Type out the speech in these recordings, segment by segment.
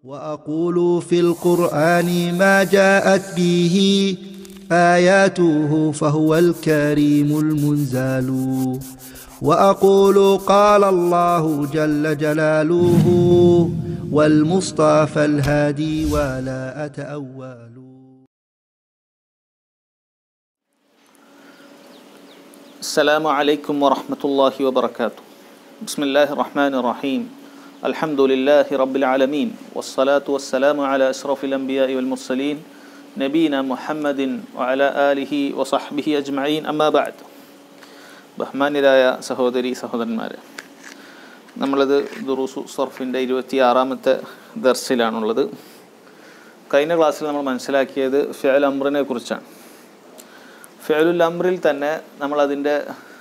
واقول في القران ما جاءت به اياته فهو الكريم المنزل واقول قال الله جل جلاله والمصطفى الهادي ولا اتاول السلام عليكم ورحمة الله وبركاته بسم الله الرحمن الرحيم الحمد لله رب العالمين والصلاة والسلام على أشرف الأنبياء والمرسلين نبينا محمد وعلى آله وصحبه أجمعين أما بعد ബഹ്മാനിരായ സഹോദരി സഹോദരന്മാരെ നമ്മളത് ദുറൂസു സർഫിൻ്റെ ഇരുപത്തി ആറാമത്തെ ദർസിലാണുള്ളത് കഴിഞ്ഞ ക്ലാസ്സിൽ നമ്മൾ മനസ്സിലാക്കിയത് ഫിയൽ അമ്രിനെ കുറിച്ചാണ് ഫിയലുൽ അമ്രിൽ തന്നെ നമ്മളതിൻ്റെ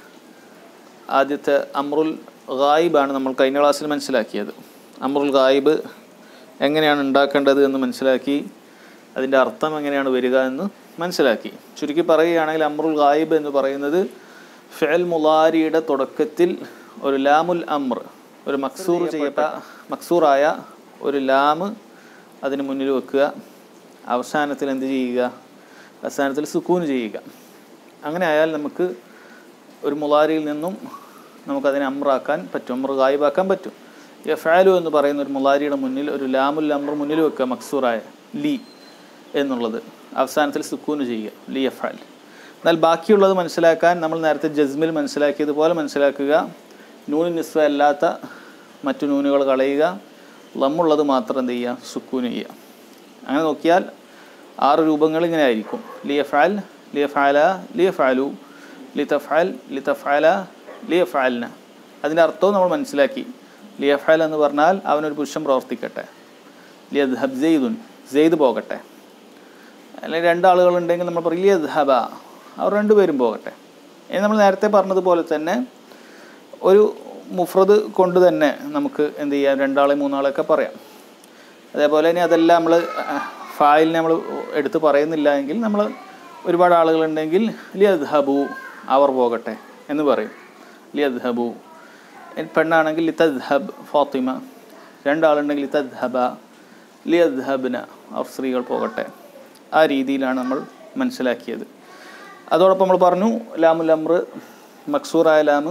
ആദ്യത്തെ അമ്രുൽ ഗായിബാണ് നമ്മൾ കഴിഞ്ഞ ക്ലാസ്സിൽ മനസ്സിലാക്കിയത് അമ്രുൽ ഗായിബ് എങ്ങനെയാണ് ഉണ്ടാക്കേണ്ടത് എന്ന് മനസ്സിലാക്കി അതിൻ്റെ അർത്ഥം എങ്ങനെയാണ് വരിക എന്ന് മനസ്സിലാക്കി ചുരുക്കി പറയുകയാണെങ്കിൽ അമ്രുൽ ഗായിബ് എന്ന് പറയുന്നത് ഫിയൽ മുലാരിയുടെ തുടക്കത്തിൽ ഒരു ലാമുൽ അമ്ർ ഒരു മക്സൂർ ചെയ്യപ്പെട്ട മക്സൂറായ ഒരു ലാമ് അതിന് മുന്നിൽ വെക്കുക അവസാനത്തിൽ എന്ത് ചെയ്യുക അവസാനത്തിൽ സുക്കൂൻ ചെയ്യുക അങ്ങനെ ആയാൽ നമുക്ക് ഒരു മുലാരിയിൽ നിന്നും നമുക്കതിനെ അമ്രാക്കാൻ പറ്റും അമ്ര ഗായിബാക്കാൻ പറ്റും യഫാലു എന്ന് പറയുന്ന ഒരു മുലാരിയുടെ മുന്നിൽ ഒരു ലാമുൽ അമ്ര മുന്നിൽ വെക്കുക മക്സൂറായ ലി എന്നുള്ളത് അവസാനത്തിൽ സുക്കൂന് ചെയ്യുക ലി യഫാൽ എന്നാൽ ബാക്കിയുള്ളത് മനസ്സിലാക്കാൻ നമ്മൾ നേരത്തെ ജസ്മിൽ മനസ്സിലാക്കിയതുപോലെ മനസ്സിലാക്കുക നൂന് നിസ്വ അല്ലാത്ത മറ്റു നൂനുകൾ കളയുക ലമ്മുള്ളത് മാത്രം എന്ത് ചെയ്യുക സുക്കൂന് ചെയ്യുക അങ്ങനെ നോക്കിയാൽ ആറ് രൂപങ്ങൾ ഇങ്ങനെ ആയിരിക്കും ലിയഫാൽ ലിയഫാല ലിയഫാലു ലിതഫാൽ ലിതഫാല ലിയഫാലിന അതിൻ്റെ അർത്ഥവും നമ്മൾ മനസ്സിലാക്കി ലിയഫാൽ എന്ന് പറഞ്ഞാൽ അവനൊരു പുരുഷൻ പ്രവർത്തിക്കട്ടെ ലിയദ്ഹബ് സെയ്ദുൻ സെയ്ദ് പോകട്ടെ അല്ലെങ്കിൽ രണ്ടാളുകളുണ്ടെങ്കിൽ നമ്മൾ പറയും ലിയദ്ഹബ അവർ രണ്ടുപേരും പോകട്ടെ ഇനി നമ്മൾ നേരത്തെ പറഞ്ഞതുപോലെ തന്നെ ഒരു മുഫ്രദ് കൊണ്ട് തന്നെ നമുക്ക് എന്ത് ചെയ്യാം രണ്ടാളെ മൂന്നാളെയൊക്കെ പറയാം അതേപോലെ ഇനി അതെല്ലാം നമ്മൾ ഫായിലിനെ നമ്മൾ എടുത്ത് പറയുന്നില്ല എങ്കിൽ നമ്മൾ ഒരുപാട് ആളുകളുണ്ടെങ്കിൽ ലിയദ്ഹബു അവർ പോകട്ടെ എന്ന് പറയും ലിയദ്ഹബു പെണ്ണാണെങ്കിൽ ലിതദ്ഹബ് ഫാത്തിമ രണ്ടാളുണ്ടെങ്കിൽ ലിതദ്ഹബ ലിയദ്ഹബ്ന അവർ സ്ത്രീകൾ പോകട്ടെ ആ രീതിയിലാണ് നമ്മൾ മനസ്സിലാക്കിയത് അതോടൊപ്പം നമ്മൾ പറഞ്ഞു ലാമുൽ അമ്ര മക്സൂറായ ലാമ്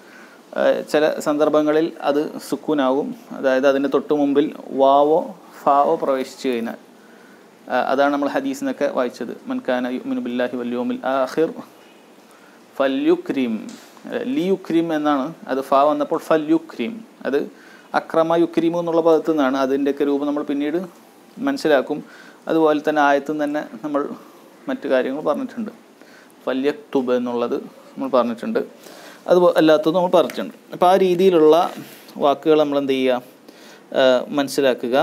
ചില സന്ദർഭങ്ങളിൽ അത് സുക്കൂനാവും അതായത് അതിൻ്റെ തൊട്ട് മുമ്പിൽ വാവോ ഫാവോ പ്രവേശിച്ചു കഴിഞ്ഞാൽ അതാണ് നമ്മൾ ഹദീസിനൊക്കെ വായിച്ചത് മൻഖാന യുമിനു ബില്ലാഹി വല്യോമിൽ ആഹിർ ഫല്യുക്രീം ലിയുക്രീം എന്നാണ് അത് ഫാ വന്നപ്പോൾ ഫല്യുക്രീം അത് അക്രമ യുക്രീം എന്നുള്ള പദത്തു നിന്നാണ് അതിൻ്റെയൊക്കെ രൂപം നമ്മൾ പിന്നീട് മനസ്സിലാക്കും അതുപോലെ തന്നെ ആയത്തും തന്നെ നമ്മൾ മറ്റു കാര്യങ്ങൾ പറഞ്ഞിട്ടുണ്ട് ഫല്യക്തുബ് എന്നുള്ളത് നമ്മൾ പറഞ്ഞിട്ടുണ്ട് അത് അല്ലാത്തത് നമ്മൾ പറഞ്ഞിട്ടുണ്ട് അപ്പോൾ ആ രീതിയിലുള്ള വാക്കുകൾ നമ്മൾ എന്ത് ചെയ്യുക മനസ്സിലാക്കുക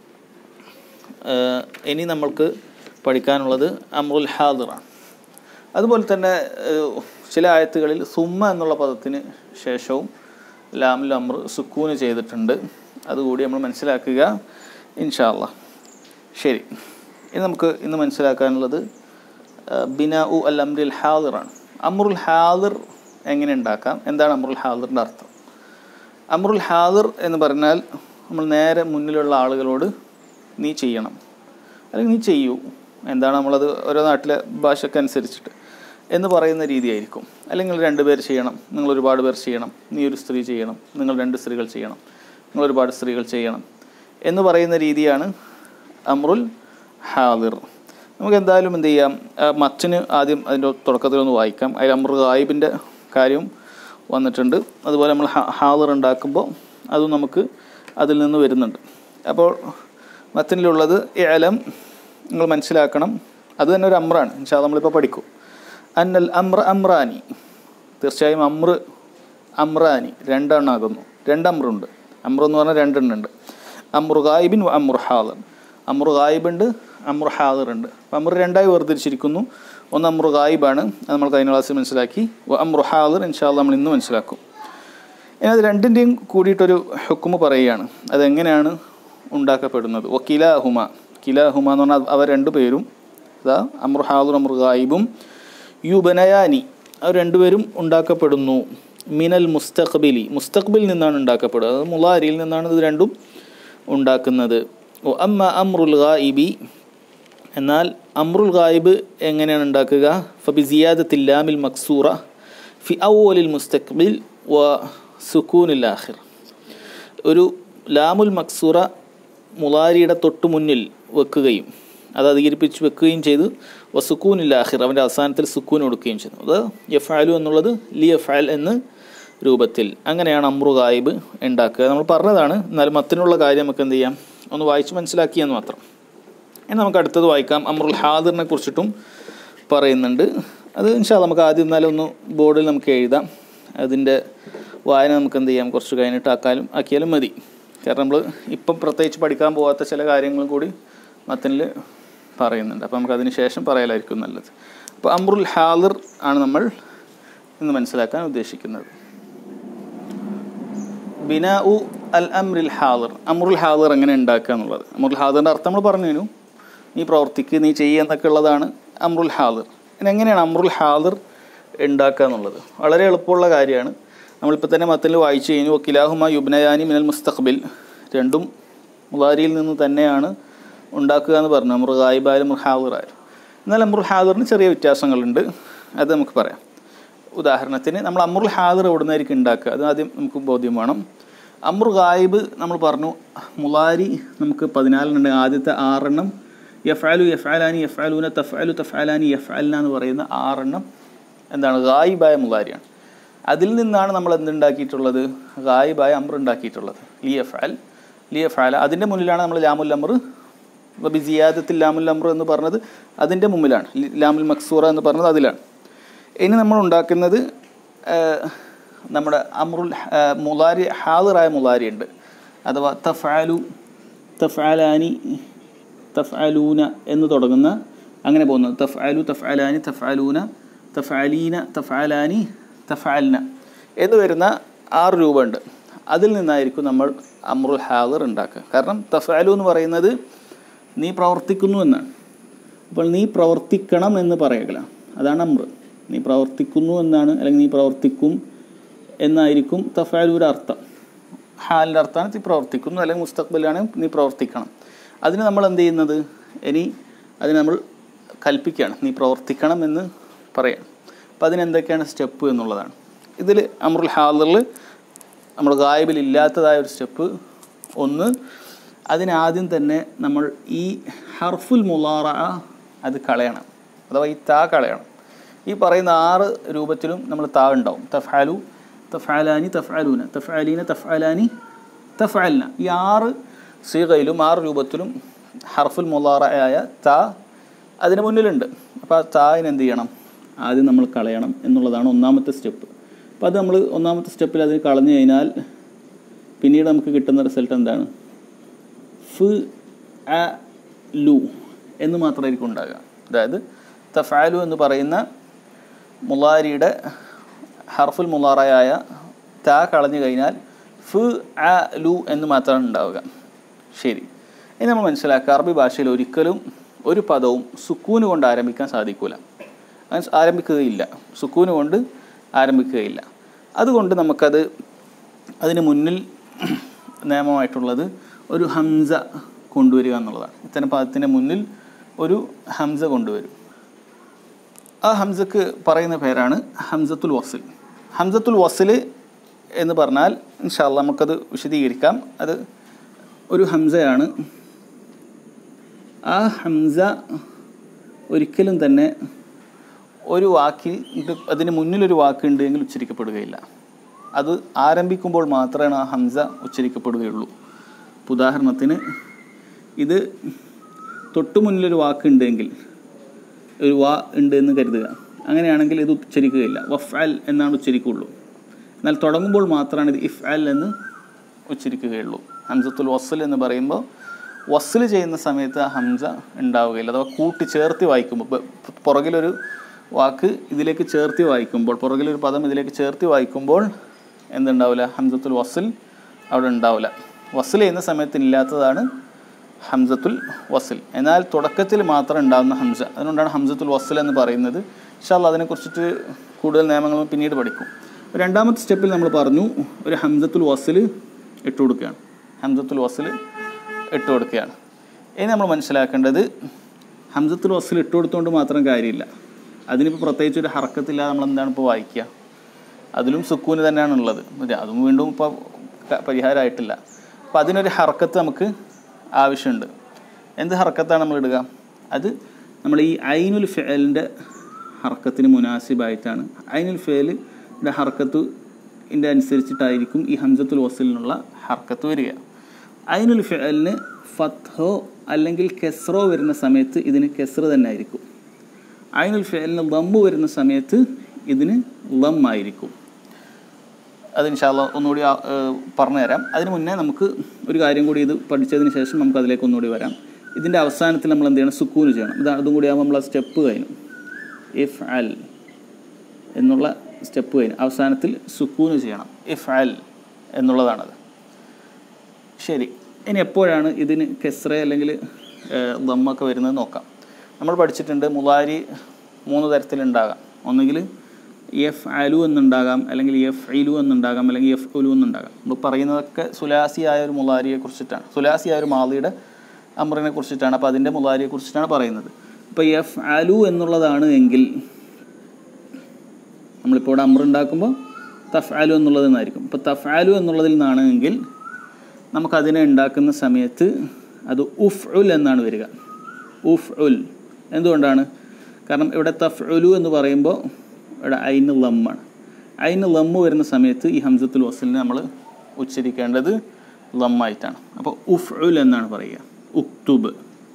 ഇനി നമ്മൾക്ക് പഠിക്കാനുള്ളത് അമ്രുൽ ഹാദിറാണ് അതുപോലെ തന്നെ ചില ആയത്തുകളിൽ സുമ്മ എന്നുള്ള പദത്തിന് ശേഷവും ലാമുൽ അമ്ര സുക്കൂന് ചെയ്തിട്ടുണ്ട് അതുകൂടി നമ്മൾ മനസ്സിലാക്കുക ഇൻഷാല്ല ശരി ഇനി നമുക്ക് ഇന്ന് മനസ്സിലാക്കാനുള്ളത് ബിന ഉ അൽ അമ്രുൽ ഹാദിറാണ് അമ്രുൽ ഹാദിർ എങ്ങനെ ഉണ്ടാക്കാം എന്താണ് അമ്രുൽ ഹാദിറിൻ്റെ അർത്ഥം അമ്രുൽ ഹാദിർ എന്ന് പറഞ്ഞാൽ നമ്മൾ നേരെ മുന്നിലുള്ള ആളുകളോട് നീ ചെയ്യണം അല്ലെങ്കിൽ നീ ചെയ്യൂ എന്താണ് നമ്മളത് ഓരോ നാട്ടിലെ ഭാഷക്കനുസരിച്ചിട്ട് എന്ന് പറയുന്ന രീതിയായിരിക്കും അല്ലെങ്കിൽ രണ്ട് പേർ ചെയ്യണം നിങ്ങൾ ഒരുപാട് പേർ ചെയ്യണം നീ ഒരു സ്ത്രീ ചെയ്യണം നിങ്ങൾ രണ്ട് സ്ത്രീകൾ ചെയ്യണം നിങ്ങൾ ഒരുപാട് സ്ത്രീകൾ ചെയ്യണം എന്ന് പറയുന്ന രീതിയാണ് അമ്രുൽ ഹാദിർ നമുക്ക് എന്തായാലും എന്ത് ചെയ്യാം മച്ചിന് ആദ്യം അതിൻ്റെ തുടക്കത്തിലൊന്ന് വായിക്കാം അതിൽ അമ്രു ഗായിബിൻ്റെ കാര്യം വന്നിട്ടുണ്ട് അതുപോലെ നമ്മൾ ഹാദിർ ഉണ്ടാക്കുമ്പോൾ അതും നമുക്ക് അതിൽ നിന്ന് വരുന്നുണ്ട് അപ്പോൾ മത്തിനിലുള്ളത് ഏലം നിങ്ങൾ മനസ്സിലാക്കണം അത് തന്നെ ഒരു അമ്രാണ് ഇൻഷാ നമ്മളിപ്പോൾ പഠിക്കും അന്നൽ അമ്ര അമ്രാനി തീർച്ചയായും അമ്ര അമ്രാനി രണ്ടെണ്ണാകുന്നു രണ്ട് അമ്രുണ്ട് അമ്ര എന്ന് പറഞ്ഞാൽ രണ്ടെണ്ണം ഉണ്ട് അമ്രു ഗായിബിൻ അമ്രു ഹാദർ അമ്രു ഗായിബുണ്ട് അമ്രു ഹാദർ ഉണ്ട് അപ്പം അമ്ര രണ്ടായി വേർതിരിച്ചിരിക്കുന്നു ഒന്ന് അമ്രു ഗായിബാണ് അത് നമ്മൾ കഴിഞ്ഞ ക്ലാസ്സിൽ മനസ്സിലാക്കി അമ്രു ഹാദർ ഇൻഷാല്ല നമ്മൾ ഇന്ന് മനസ്സിലാക്കും ഇനി അത് രണ്ടിൻ്റെയും കൂടിയിട്ടൊരു ഹുക്കുമ് പറയുകയാണ് അതെങ്ങനെയാണ് ഉണ്ടാക്കപ്പെടുന്നത് ഒ കിലാഹുമ കിലാഹുമ എന്ന് പറഞ്ഞാൽ അവർ രണ്ടു പേരും അതാ അമ്രു ഹാദുർ അമ്രു ഗായിബും യുബനയാനി അവർ രണ്ടുപേരും ഉണ്ടാക്കപ്പെടുന്നു മിനൽ മുസ്തഖ്ബിലി മുസ്തഖ്ബിൽ നിന്നാണ് ഉണ്ടാക്കപ്പെടുക അത് മുലാരിയിൽ നിന്നാണ് ഇത് രണ്ടും ഉണ്ടാക്കുന്നത് ഓ അമ്മ അമ്രുൽ ഗായിബി എന്നാൽ അമ്രുൽ ഗായിബ് എങ്ങനെയാണ് ഉണ്ടാക്കുക ഫബി സിയാദത്തിൽ ലാമിൽ മക്സൂറ ഫി ഔവലിൽ മുസ്തഖ്ബിൽ വ സുക്കൂനിൽ ആഖിർ ഒരു ലാമുൽ മക്സൂറ മുലാരിയുടെ തൊട്ടു മുന്നിൽ വെക്കുകയും അത് അധികരിപ്പിച്ച് വെക്കുകയും ചെയ്തു വസുക്കൂനിൽ ആഖിർ അവൻ്റെ അവസാനത്തിൽ സുക്കൂൻ കൊടുക്കുകയും ചെയ്തു അത് യഫാലു എന്നുള്ളത് ലി യഫാൽ എന്ന് രൂപത്തിൽ അങ്ങനെയാണ് അമ്രു ഗായിബ് ഉണ്ടാക്കുക നമ്മൾ പറഞ്ഞതാണ് എന്നാലും മത്തിനുള്ള കാര്യം നമുക്ക് എന്ത് ചെയ്യാം ഒന്ന് വായിച്ച് മനസ്സിലാക്കിയെന്ന് മാത്രം ഇനി നമുക്ക് അടുത്തത് വായിക്കാം അമ്രുൽ ഹാദിറിനെ കുറിച്ചിട്ടും പറയുന്നുണ്ട് അത് ഇൻഷാ നമുക്ക് ആദ്യം എന്നാലും ഒന്ന് ബോർഡിൽ നമുക്ക് എഴുതാം അതിൻ്റെ വായന നമുക്ക് എന്ത് ചെയ്യാം കുറച്ച് കഴിഞ്ഞിട്ട് ആക്കാലും ആക്കിയാലും മതി കാരണം നമ്മൾ ഇപ്പം പ്രത്യേകിച്ച് പഠിക്കാൻ പോകാത്ത ചില കാര്യങ്ങൾ കൂടി മത്തനിൽ പറയുന്നുണ്ട് അപ്പോൾ നമുക്ക് അതിന് ശേഷം പറയലായിരിക്കും നല്ലത് അപ്പോൾ അമ്രുൽ ഹാദിർ ആണ് നമ്മൾ ഇന്ന് മനസ്സിലാക്കാൻ ഉദ്ദേശിക്കുന്നത് ബിനാ ഉ അൽ അമ്രിൽ ഹാദിർ അമ്രുൽ ഹാദിർ എങ്ങനെ ഉണ്ടാക്കുക എന്നുള്ളത് അമ്രുൽ ഹാദിറിൻ്റെ അർത്ഥം നമ്മൾ പറഞ്ഞു നീ പ്രവർത്തിക്ക് നീ ചെയ്യുക എന്നൊക്കെ ഉള്ളതാണ് അമ്രുൽ ഹാദിർ ഇനി എങ്ങനെയാണ് അമ്രുൽ ഹാദിർ ഉണ്ടാക്കുക എന്നുള്ളത് വളരെ എളുപ്പമുള്ള കാര്യമാണ് നമ്മളിപ്പോൾ തന്നെ മത്തിൽ വായിച്ചു കഴിഞ്ഞു വക്കിലാഹുമ യുബ്നയാനി മിനൽ മുസ്തഖ്ബിൽ രണ്ടും മുലാരിയിൽ നിന്ന് തന്നെയാണ് ഉണ്ടാക്കുക എന്ന് പറഞ്ഞു അമ്രു ഗായിബായാലും അമ്രു ഹാദിറായാലും എന്നാൽ അമ്രുൽ ഹാദിറിന് ചെറിയ വ്യത്യാസങ്ങളുണ്ട് അത് നമുക്ക് പറയാം ഉദാഹരണത്തിന് നമ്മൾ അമ്രുൽ ഹാദിർ എവിടെ നിന്നായിരിക്കും ഉണ്ടാക്കുക അത് ആദ്യം നമുക്ക് ബോധ്യം വേണം അമ്രു ഗായിബ് നമ്മൾ പറഞ്ഞു മുലാരി നമുക്ക് പതിനാലിനുണ്ട് ആദ്യത്തെ ആറെണ്ണം യഫാലു യഫാലാനി യഫാലൂന തഫാലു തഫാലാനി യഫാലിന എന്ന് പറയുന്ന ആറെണ്ണം എന്താണ് ഗായിബായ മുലാരിയാണ് അതിൽ നിന്നാണ് നമ്മൾ എന്തുണ്ടാക്കിയിട്ടുള്ളത് ഗായിബായ അമ്ര ഉണ്ടാക്കിയിട്ടുള്ളത് ലി എഫാൽ ലി എഫാല അതിൻ്റെ മുന്നിലാണ് നമ്മൾ ലാമുൽ അമ്ര ബി സിയാദത്തിൽ ലാമുൽ അമ്ര എന്ന് പറഞ്ഞത് അതിൻ്റെ മുമ്പിലാണ് ലി- ലാമുൽ മക്സൂറ എന്ന് പറഞ്ഞത് അതിലാണ് ഇനി നമ്മൾ ഉണ്ടാക്കുന്നത് നമ്മുടെ അമ്രുൽ ആ, മുലാരി ഹാദിറായ മുലാരി ഉണ്ട് അഥവാ തഫാലു തഫാലാനി തഫാലൂന എന്ന് തുടങ്ങുന്ന അങ്ങനെ പോകുന്നത് തഫാലു തഫാലാനി തഫാലൂന തഫാലീന തഫാലാനി തഫാൽന എന്ന് വരുന്ന ആറ് രൂപ ഉണ്ട് അതിൽ നിന്നായിരിക്കും നമ്മൾ അമ്രുൽ ഹാദിർ ഉണ്ടാക്കുക കാരണം തഫാലു എന്ന് പറയുന്നത് നീ പ്രവർത്തിക്കുന്നു എന്നാണ് അപ്പോൾ നീ പ്രവർത്തിക്കണം എന്ന് പറയുക അതാണ് അമ്ര നീ പ്രവർത്തിക്കുന്നു എന്നാണ് അല്ലെങ്കിൽ നീ പ്രവർത്തിക്കും എന്നായിരിക്കും തഫാലൂര അർത്ഥം ഹാലിൻ്റെ അർത്ഥമാണ് നീ പ്രവർത്തിക്കുന്നു അല്ലെങ്കിൽ മുസ്തഖ്ബലാണ് നീ പ്രവർത്തിക്കണം അതിന് നമ്മൾ എന്ത് ചെയ്യുന്നത് ഇനി അതിന് നമ്മൾ കൽപ്പിക്കുകയാണ് നീ പ്രവർത്തിക്കണം എന്ന് പറയാം അപ്പം അതിനെന്തൊക്കെയാണ് സ്റ്റെപ്പ് എന്നുള്ളതാണ് ഇതിൽ അമ്രുൽ ഹാദറിൽ നമ്മൾ ഗായബിൽ ഇല്ലാത്തതായ ഒരു സ്റ്റെപ്പ് ഒന്ന് അതിനാദ്യം തന്നെ നമ്മൾ ഈ ഹർഫുൽ മുലാറ അത് കളയണം അഥവാ ഈ താ കളയണം ഈ പറയുന്ന ആറ് രൂപത്തിലും നമ്മൾ താ ഉണ്ടാവും തഫാലു തഫാലാനി തഫാലൂന തഫാലീന തഫാലാനി തഫാലിന ഈ ആറ് സീകയിലും ആറ് രൂപത്തിലും ഹർഫുൽ മുലാറയായ താ അതിന് മുന്നിലുണ്ട് അപ്പോൾ ആ തായിന് എന്ത് ചെയ്യണം ആദ്യം നമ്മൾ കളയണം എന്നുള്ളതാണ് ഒന്നാമത്തെ സ്റ്റെപ്പ് അപ്പോൾ അത് നമ്മൾ ഒന്നാമത്തെ സ്റ്റെപ്പിൽ അതിന് കളഞ്ഞു കഴിഞ്ഞാൽ പിന്നീട് നമുക്ക് കിട്ടുന്ന റിസൾട്ട് എന്താണ് ഫ് അ ലു എന്ന് മാത്രമായിരിക്കും ഉണ്ടാകുക അതായത് തഫാലു എന്ന് പറയുന്ന മുലാരിയുടെ ഹർഫുൽ മുലാറയായ താ കളഞ്ഞു കഴിഞ്ഞാൽ ഫ് അ ലു എന്ന് മാത്രമാണ് ഉണ്ടാവുക ശരി ഇനി നമ്മൾ മനസ്സിലാക്കുക അറബി ഭാഷയിൽ ഒരിക്കലും ഒരു പദവും സുക്കൂന് കൊണ്ട് ആരംഭിക്കാൻ സാധിക്കില്ല അങ്ങനെ ആരംഭിക്കുകയില്ല സുക്കൂന് കൊണ്ട് ആരംഭിക്കുകയില്ല അതുകൊണ്ട് നമുക്കത് അതിന് മുന്നിൽ നിയമമായിട്ടുള്ളത് ഒരു ഹംസ കൊണ്ടുവരിക എന്നുള്ളതാണ് ഇത്തരം പദത്തിൻ്റെ മുന്നിൽ ഒരു ഹംസ കൊണ്ടുവരും ആ ഹംസക്ക് പറയുന്ന പേരാണ് ഹംസത്തുൽ വസിൽ ഹംസത്തുൽ വസിൽ എന്ന് പറഞ്ഞാൽ ഇൻഷാല്ല നമുക്കത് വിശദീകരിക്കാം അത് ഒരു ഹംസയാണ് ആ ഹംസ ഒരിക്കലും തന്നെ ഒരു വാക്കിൽ ഇത് അതിന് മുന്നിലൊരു വാക്കുണ്ട് എങ്കിൽ ഉച്ചരിക്കപ്പെടുകയില്ല അത് ആരംഭിക്കുമ്പോൾ മാത്രമാണ് ആ ഹംസ ഉച്ചരിക്കപ്പെടുകയുള്ളൂ ഇപ്പൊ ഉദാഹരണത്തിന് ഇത് തൊട്ടു മുന്നിലൊരു വാക്കുണ്ടെങ്കിൽ ഒരു വാ ഉണ്ട് എന്ന് കരുതുക അങ്ങനെയാണെങ്കിൽ ഇത് ഉച്ചരിക്കുകയില്ല വഫ്അൽ എന്നാണ് ഉച്ചരിക്കുകയുള്ളൂ എന്നാൽ തുടങ്ങുമ്പോൾ മാത്രമാണ് ഇത് ഇഫ്അൽ എന്ന് ഉച്ചരിക്കുകയുള്ളൂ ഹംസത്തുൽ വസ്ൽ എന്ന് പറയുമ്പോൾ വസ്ൽ ചെയ്യുന്ന സമയത്ത് ആ ഹംസ ഉണ്ടാവുകയില്ല അഥവാ കൂട്ടി ചേർത്തി വായിക്കുമ്പോൾ ബ- പുറകിലൊരു വാക്ക് ഇതിലേക്ക് ചേർത്തി വായിക്കുമ്പോൾ പുറകിലൊരു പദം ഇതിലേക്ക് ചേർത്തി വായിക്കുമ്പോൾ എന്തുണ്ടാവില്ല ഹംസത്തുൽ വസ്ൽ അവിടെ ഉണ്ടാവില്ല വസ്ൽ ചെയ്യുന്ന സമയത്ത് ഇല്ലാത്തതാണ് ഹംസത്തുൽ വസിൽ എന്നാൽ തുടക്കത്തിൽ മാത്രം ഉണ്ടാകുന്ന ഹംസ അതുകൊണ്ടാണ് ഹംസത്തുൽ വസിൽ എന്ന് പറയുന്നത് ഇൻഷാല്ല അതിനെക്കുറിച്ചിട്ട് കൂടുതൽ നിയമങ്ങൾ പിന്നീട് പഠിക്കും രണ്ടാമത്തെ സ്റ്റെപ്പിൽ നമ്മൾ പറഞ്ഞു ഒരു ഹംസത്തുൽ വസിൽ ഇട്ട് കൊടുക്കുകയാണ് ഹംസത്തുൽ വസിൽ ഇട്ട് കൊടുക്കുകയാണ് ഇനി നമ്മൾ മനസ്സിലാക്കേണ്ടത് ഹംസത്തുൽ വസ്സിൽ ഇട്ട് കൊടുത്തുകൊണ്ട് മാത്രം കാര്യമില്ല അതിനിപ്പോൾ പ്രത്യേകിച്ച് ഒരു ഹറക്കത്തില്ലാതെ നമ്മൾ എന്താണ് ഇപ്പോൾ വായിക്കുക അതിലും സുക്കൂന് തന്നെയാണ് ഉള്ളത് ഇത് അതും വീണ്ടും ഇപ്പോൾ ക- പരിഹാരമായിട്ടില്ല അപ്പോൾ അതിനൊരു ഹറക്കത്ത് നമുക്ക് ആവശ്യമുണ്ട് എന്ത് ഹറക്കത്താണ് നമ്മൾ ഇടുക അത് നമ്മൾ ഈ ഐനുൽ ഫെലിൻ്റെ ഹർക്കത്തിന് മുനാസിബായിട്ടാണ് ഐനുൽ ഫെലിൻ്റെ ഹർക്കത്ത് ഇതിൻ്റെ അനുസരിച്ചിട്ടായിരിക്കും ഈ ഹംസത്തുൽ വസലിനുള്ള ഹർക്കത്ത് വരിക ഐനുൽ ഫെലിന് ഫത്തോ അല്ലെങ്കിൽ കെസ്റോ വരുന്ന സമയത്ത് ഇതിന് കെസ്റ് തന്നെ ആയിരിക്കും ഐനുൽ ഫെലിന് ലമ്മ് വരുന്ന സമയത്ത് ഇതിന് ലം ആയിരിക്കും അത് ഇൻഷാല്ല ഒന്നുകൂടി ആ, ഏഹ്, പറഞ്ഞു തരാം അതിന് മുന്നേ നമുക്ക് ഒരു കാര്യം കൂടി ഇത് പഠിച്ചതിന് ശേഷം നമുക്ക് അതിലേക്ക് ഒന്നുകൂടി വരാം ഇതിൻ്റെ അവസാനത്തിൽ നമ്മൾ എന്ത് ചെയ്യണം സുക്കൂന് ചെയ്യണം ഇത് അതും കൂടി ആകുമ്പോൾ നമ്മൾ ആ സ്റ്റെപ്പ് കഴിഞ്ഞു ഇഫ് അൽ എന്നുള്ള സ്റ്റെപ്പ് കഴിഞ്ഞു അവസാനത്തിൽ സുക്കൂന് ചെയ്യണം ഇഫ് അൽ എന്നുള്ളതാണത് ശരി ഇനി എപ്പോഴാണ് ഇതിന് കെസ്ര അല്ലെങ്കിൽ ദമ്മൊക്കെ വരുന്നത് നോക്കാം നമ്മൾ പഠിച്ചിട്ടുണ്ട് മുലാരി മൂന്ന് തരത്തിലുണ്ടാകാം ഒന്നുകിൽ എഫ് അലു എന്നുണ്ടാകാം അല്ലെങ്കിൽ എഫ് ഇലു എന്നുണ്ടാകാം അല്ലെങ്കിൽ എഫ് ഉലു എന്നുണ്ടാകാം നമ്മൾ പറയുന്നതൊക്കെ സുലാസിയായ ഒരു മുലാരിയെ കുറിച്ചിട്ടാണ് സുലാസിയായ ഒരു മാലിയുടെ അമറിനെ കുറിച്ചിട്ടാണ് അപ്പോൾ അതിൻ്റെ മുലാരിയെ കുറിച്ചിട്ടാണ് പറയുന്നത് ഇപ്പോൾ എഫ് അലു എന്നുള്ളതാണ് എങ്കിൽ നമ്മളിപ്പോൾ ഇവിടെ അമർ ഉണ്ടാക്കുമ്പോൾ തഫ്ആലു എന്നുള്ളത് നിന്നായിരിക്കും ഇപ്പോൾ തഫ്ആലു എന്നുള്ളതിൽ നിന്നാണ് എങ്കിൽ നമുക്കതിനെ ഉണ്ടാക്കുന്ന സമയത്ത് അത് ഉഫ് ഉൽ എന്നാണ് വരിക ഉഫ് ഉൽ എന്തുകൊണ്ടാണ് കാരണം ഇവിടെ തഫ്ഉലു എന്ന് പറയുമ്പോൾ ഇവിടെ ഐന് ലമ്മാണ് ഐന് ലമ്മ് വരുന്ന സമയത്ത് ഈ ഹംസത്തുൽ വസലിനെ നമ്മൾ ഉച്ചരിക്കേണ്ടത് ലമ്മായിട്ടാണ് അപ്പോൾ ഉഫ് ഉൽ എന്നാണ് പറയുക ഉക്തുബ്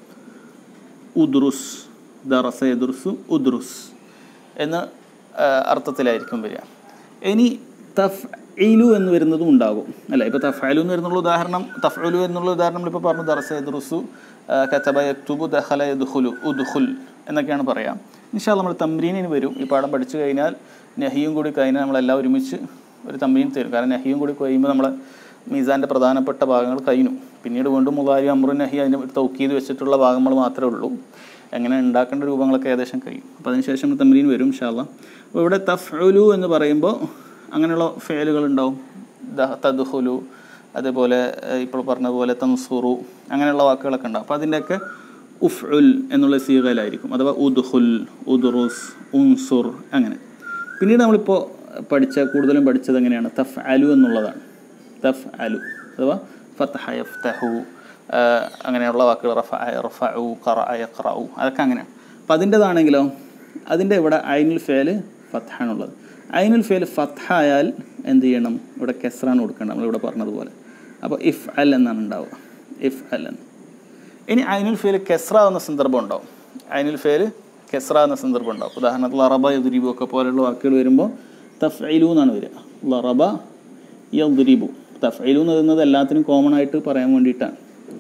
ഉദ്റുസ് ദറസ യദുർസു ഉദ്റുസ് എന്ന ആ, അർത്ഥത്തിലായിരിക്കും വരിക ഇനി തഫ് ഇലു എന്ന് വരുന്നതും ഉണ്ടാകും അല്ല ഇപ്പോൾ തഫഅലു എന്ന് വരുന്നുള്ള ഉദാഹരണം തഫഅലു എന്നുള്ള ഉദാഹരണം നമ്മളിപ്പോൾ പറഞ്ഞു ദറസ യദ്റുസു ആ, കതബ യക്തുബു ദഖല യദ്ഖുലു ഉദ്ഖുൽ എന്നൊക്കെയാണ് പറയാം ഇൻഷാ നമ്മൾ തമ്രീനിന് വരും ഈ പാഠം പഠിച്ചു കഴിഞ്ഞാൽ നഹിയും കൂടി കഴിഞ്ഞാൽ നമ്മളെല്ലാം ഒരുമിച്ച് ഒരു തമ്രീൻ തരും കാരണം നഹിയും കൂടി കഴിയുമ്പോൾ നമ്മളെ മീസാൻ്റെ പ്രധാനപ്പെട്ട ഭാഗങ്ങൾ കഴിഞ്ഞു പിന്നീട് വീണ്ടും മുലാരി അമ്രു നഹി അതിൻ്റെ തൗക്കീത് വെച്ചിട്ടുള്ള ഭാഗങ്ങൾ മാത്രമേ ഉള്ളൂ എങ്ങനെ ഉണ്ടാക്കേണ്ട രൂപങ്ങളൊക്കെ ഏകദേശം കഴിയും അപ്പോൾ അതിനുശേഷം തമ്രീൻ വരും ഇൻഷാല്ല അപ്പോൾ ഇവിടെ തഫ്ഉലു എന്ന് പറയുമ്പോൾ അങ്ങനെയുള്ള ഫേലുകൾ ഉണ്ടാവും ദ- തദ്ഖുലു അതേപോലെ ഏഹ്, ഇപ്പോൾ പറഞ്ഞതുപോലെ തൻസുറു അങ്ങനെയുള്ള വാക്കുകളൊക്കെ ഉണ്ടാവും അപ്പോൾ അതിൻ്റെയൊക്കെ ഉഫ് ഉൽ എന്നുള്ള സീകയിലായിരിക്കും അഥവാ ഉദ്ഹുൽ ഉദ്റുസ് ഉൻസുർ അങ്ങനെ പിന്നീട് നമ്മളിപ്പോൾ പഠിച്ച കൂടുതലും പഠിച്ചത് എങ്ങനെയാണ് തഫ് അലു എന്നുള്ളതാണ് തഫ് അലു അഥവാ ഫത്തഹ യഫ്തഹു ആ, അങ്ങനെയുള്ള വാക്കുകൾ റഫ റഫഉ ഖറ യഖറഉ അതൊക്കെ അങ്ങനെയാണ് അപ്പം അതിൻ്റെതാണെങ്കിലോ അതിൻ്റെ ഇവിടെ ഐനുൽ ഫേല് ഫത്ഹാണുള്ളത് ഐനുൽ ഫേല് ഫത്ഹ ആയാൽ എന്ത് ചെയ്യണം ഇവിടെ കെസ്റാണ് കൊടുക്കേണ്ടത് നമ്മളിവിടെ പറഞ്ഞതുപോലെ അപ്പോൾ ഇഫ് അൽ എന്നാണ് ഉണ്ടാവുക ഇഫ് അൽ എന്ന് ഇനി ഐനുൽ ഫേല് കെസ്റ എന്ന സന്ദർഭം ഉണ്ടാവും ഐനുൽ ഫേല് കെസ്റ എന്ന സന്ദർഭം ഉണ്ടാവും ഉദാഹരണത്തിൽ ലറബ യുദ്രീബു ഒക്കെ പോലെയുള്ള വാക്കുകൾ വരുമ്പോൾ തഫ്ഇലു എന്നാണ് വരിക ലറബ യുദ്രീബു തഫ്ഇലു എന്ന് പറയുന്നത് എല്ലാത്തിനും കോമൺ ആയിട്ട് പറയാൻ വേണ്ടിയിട്ടാണ്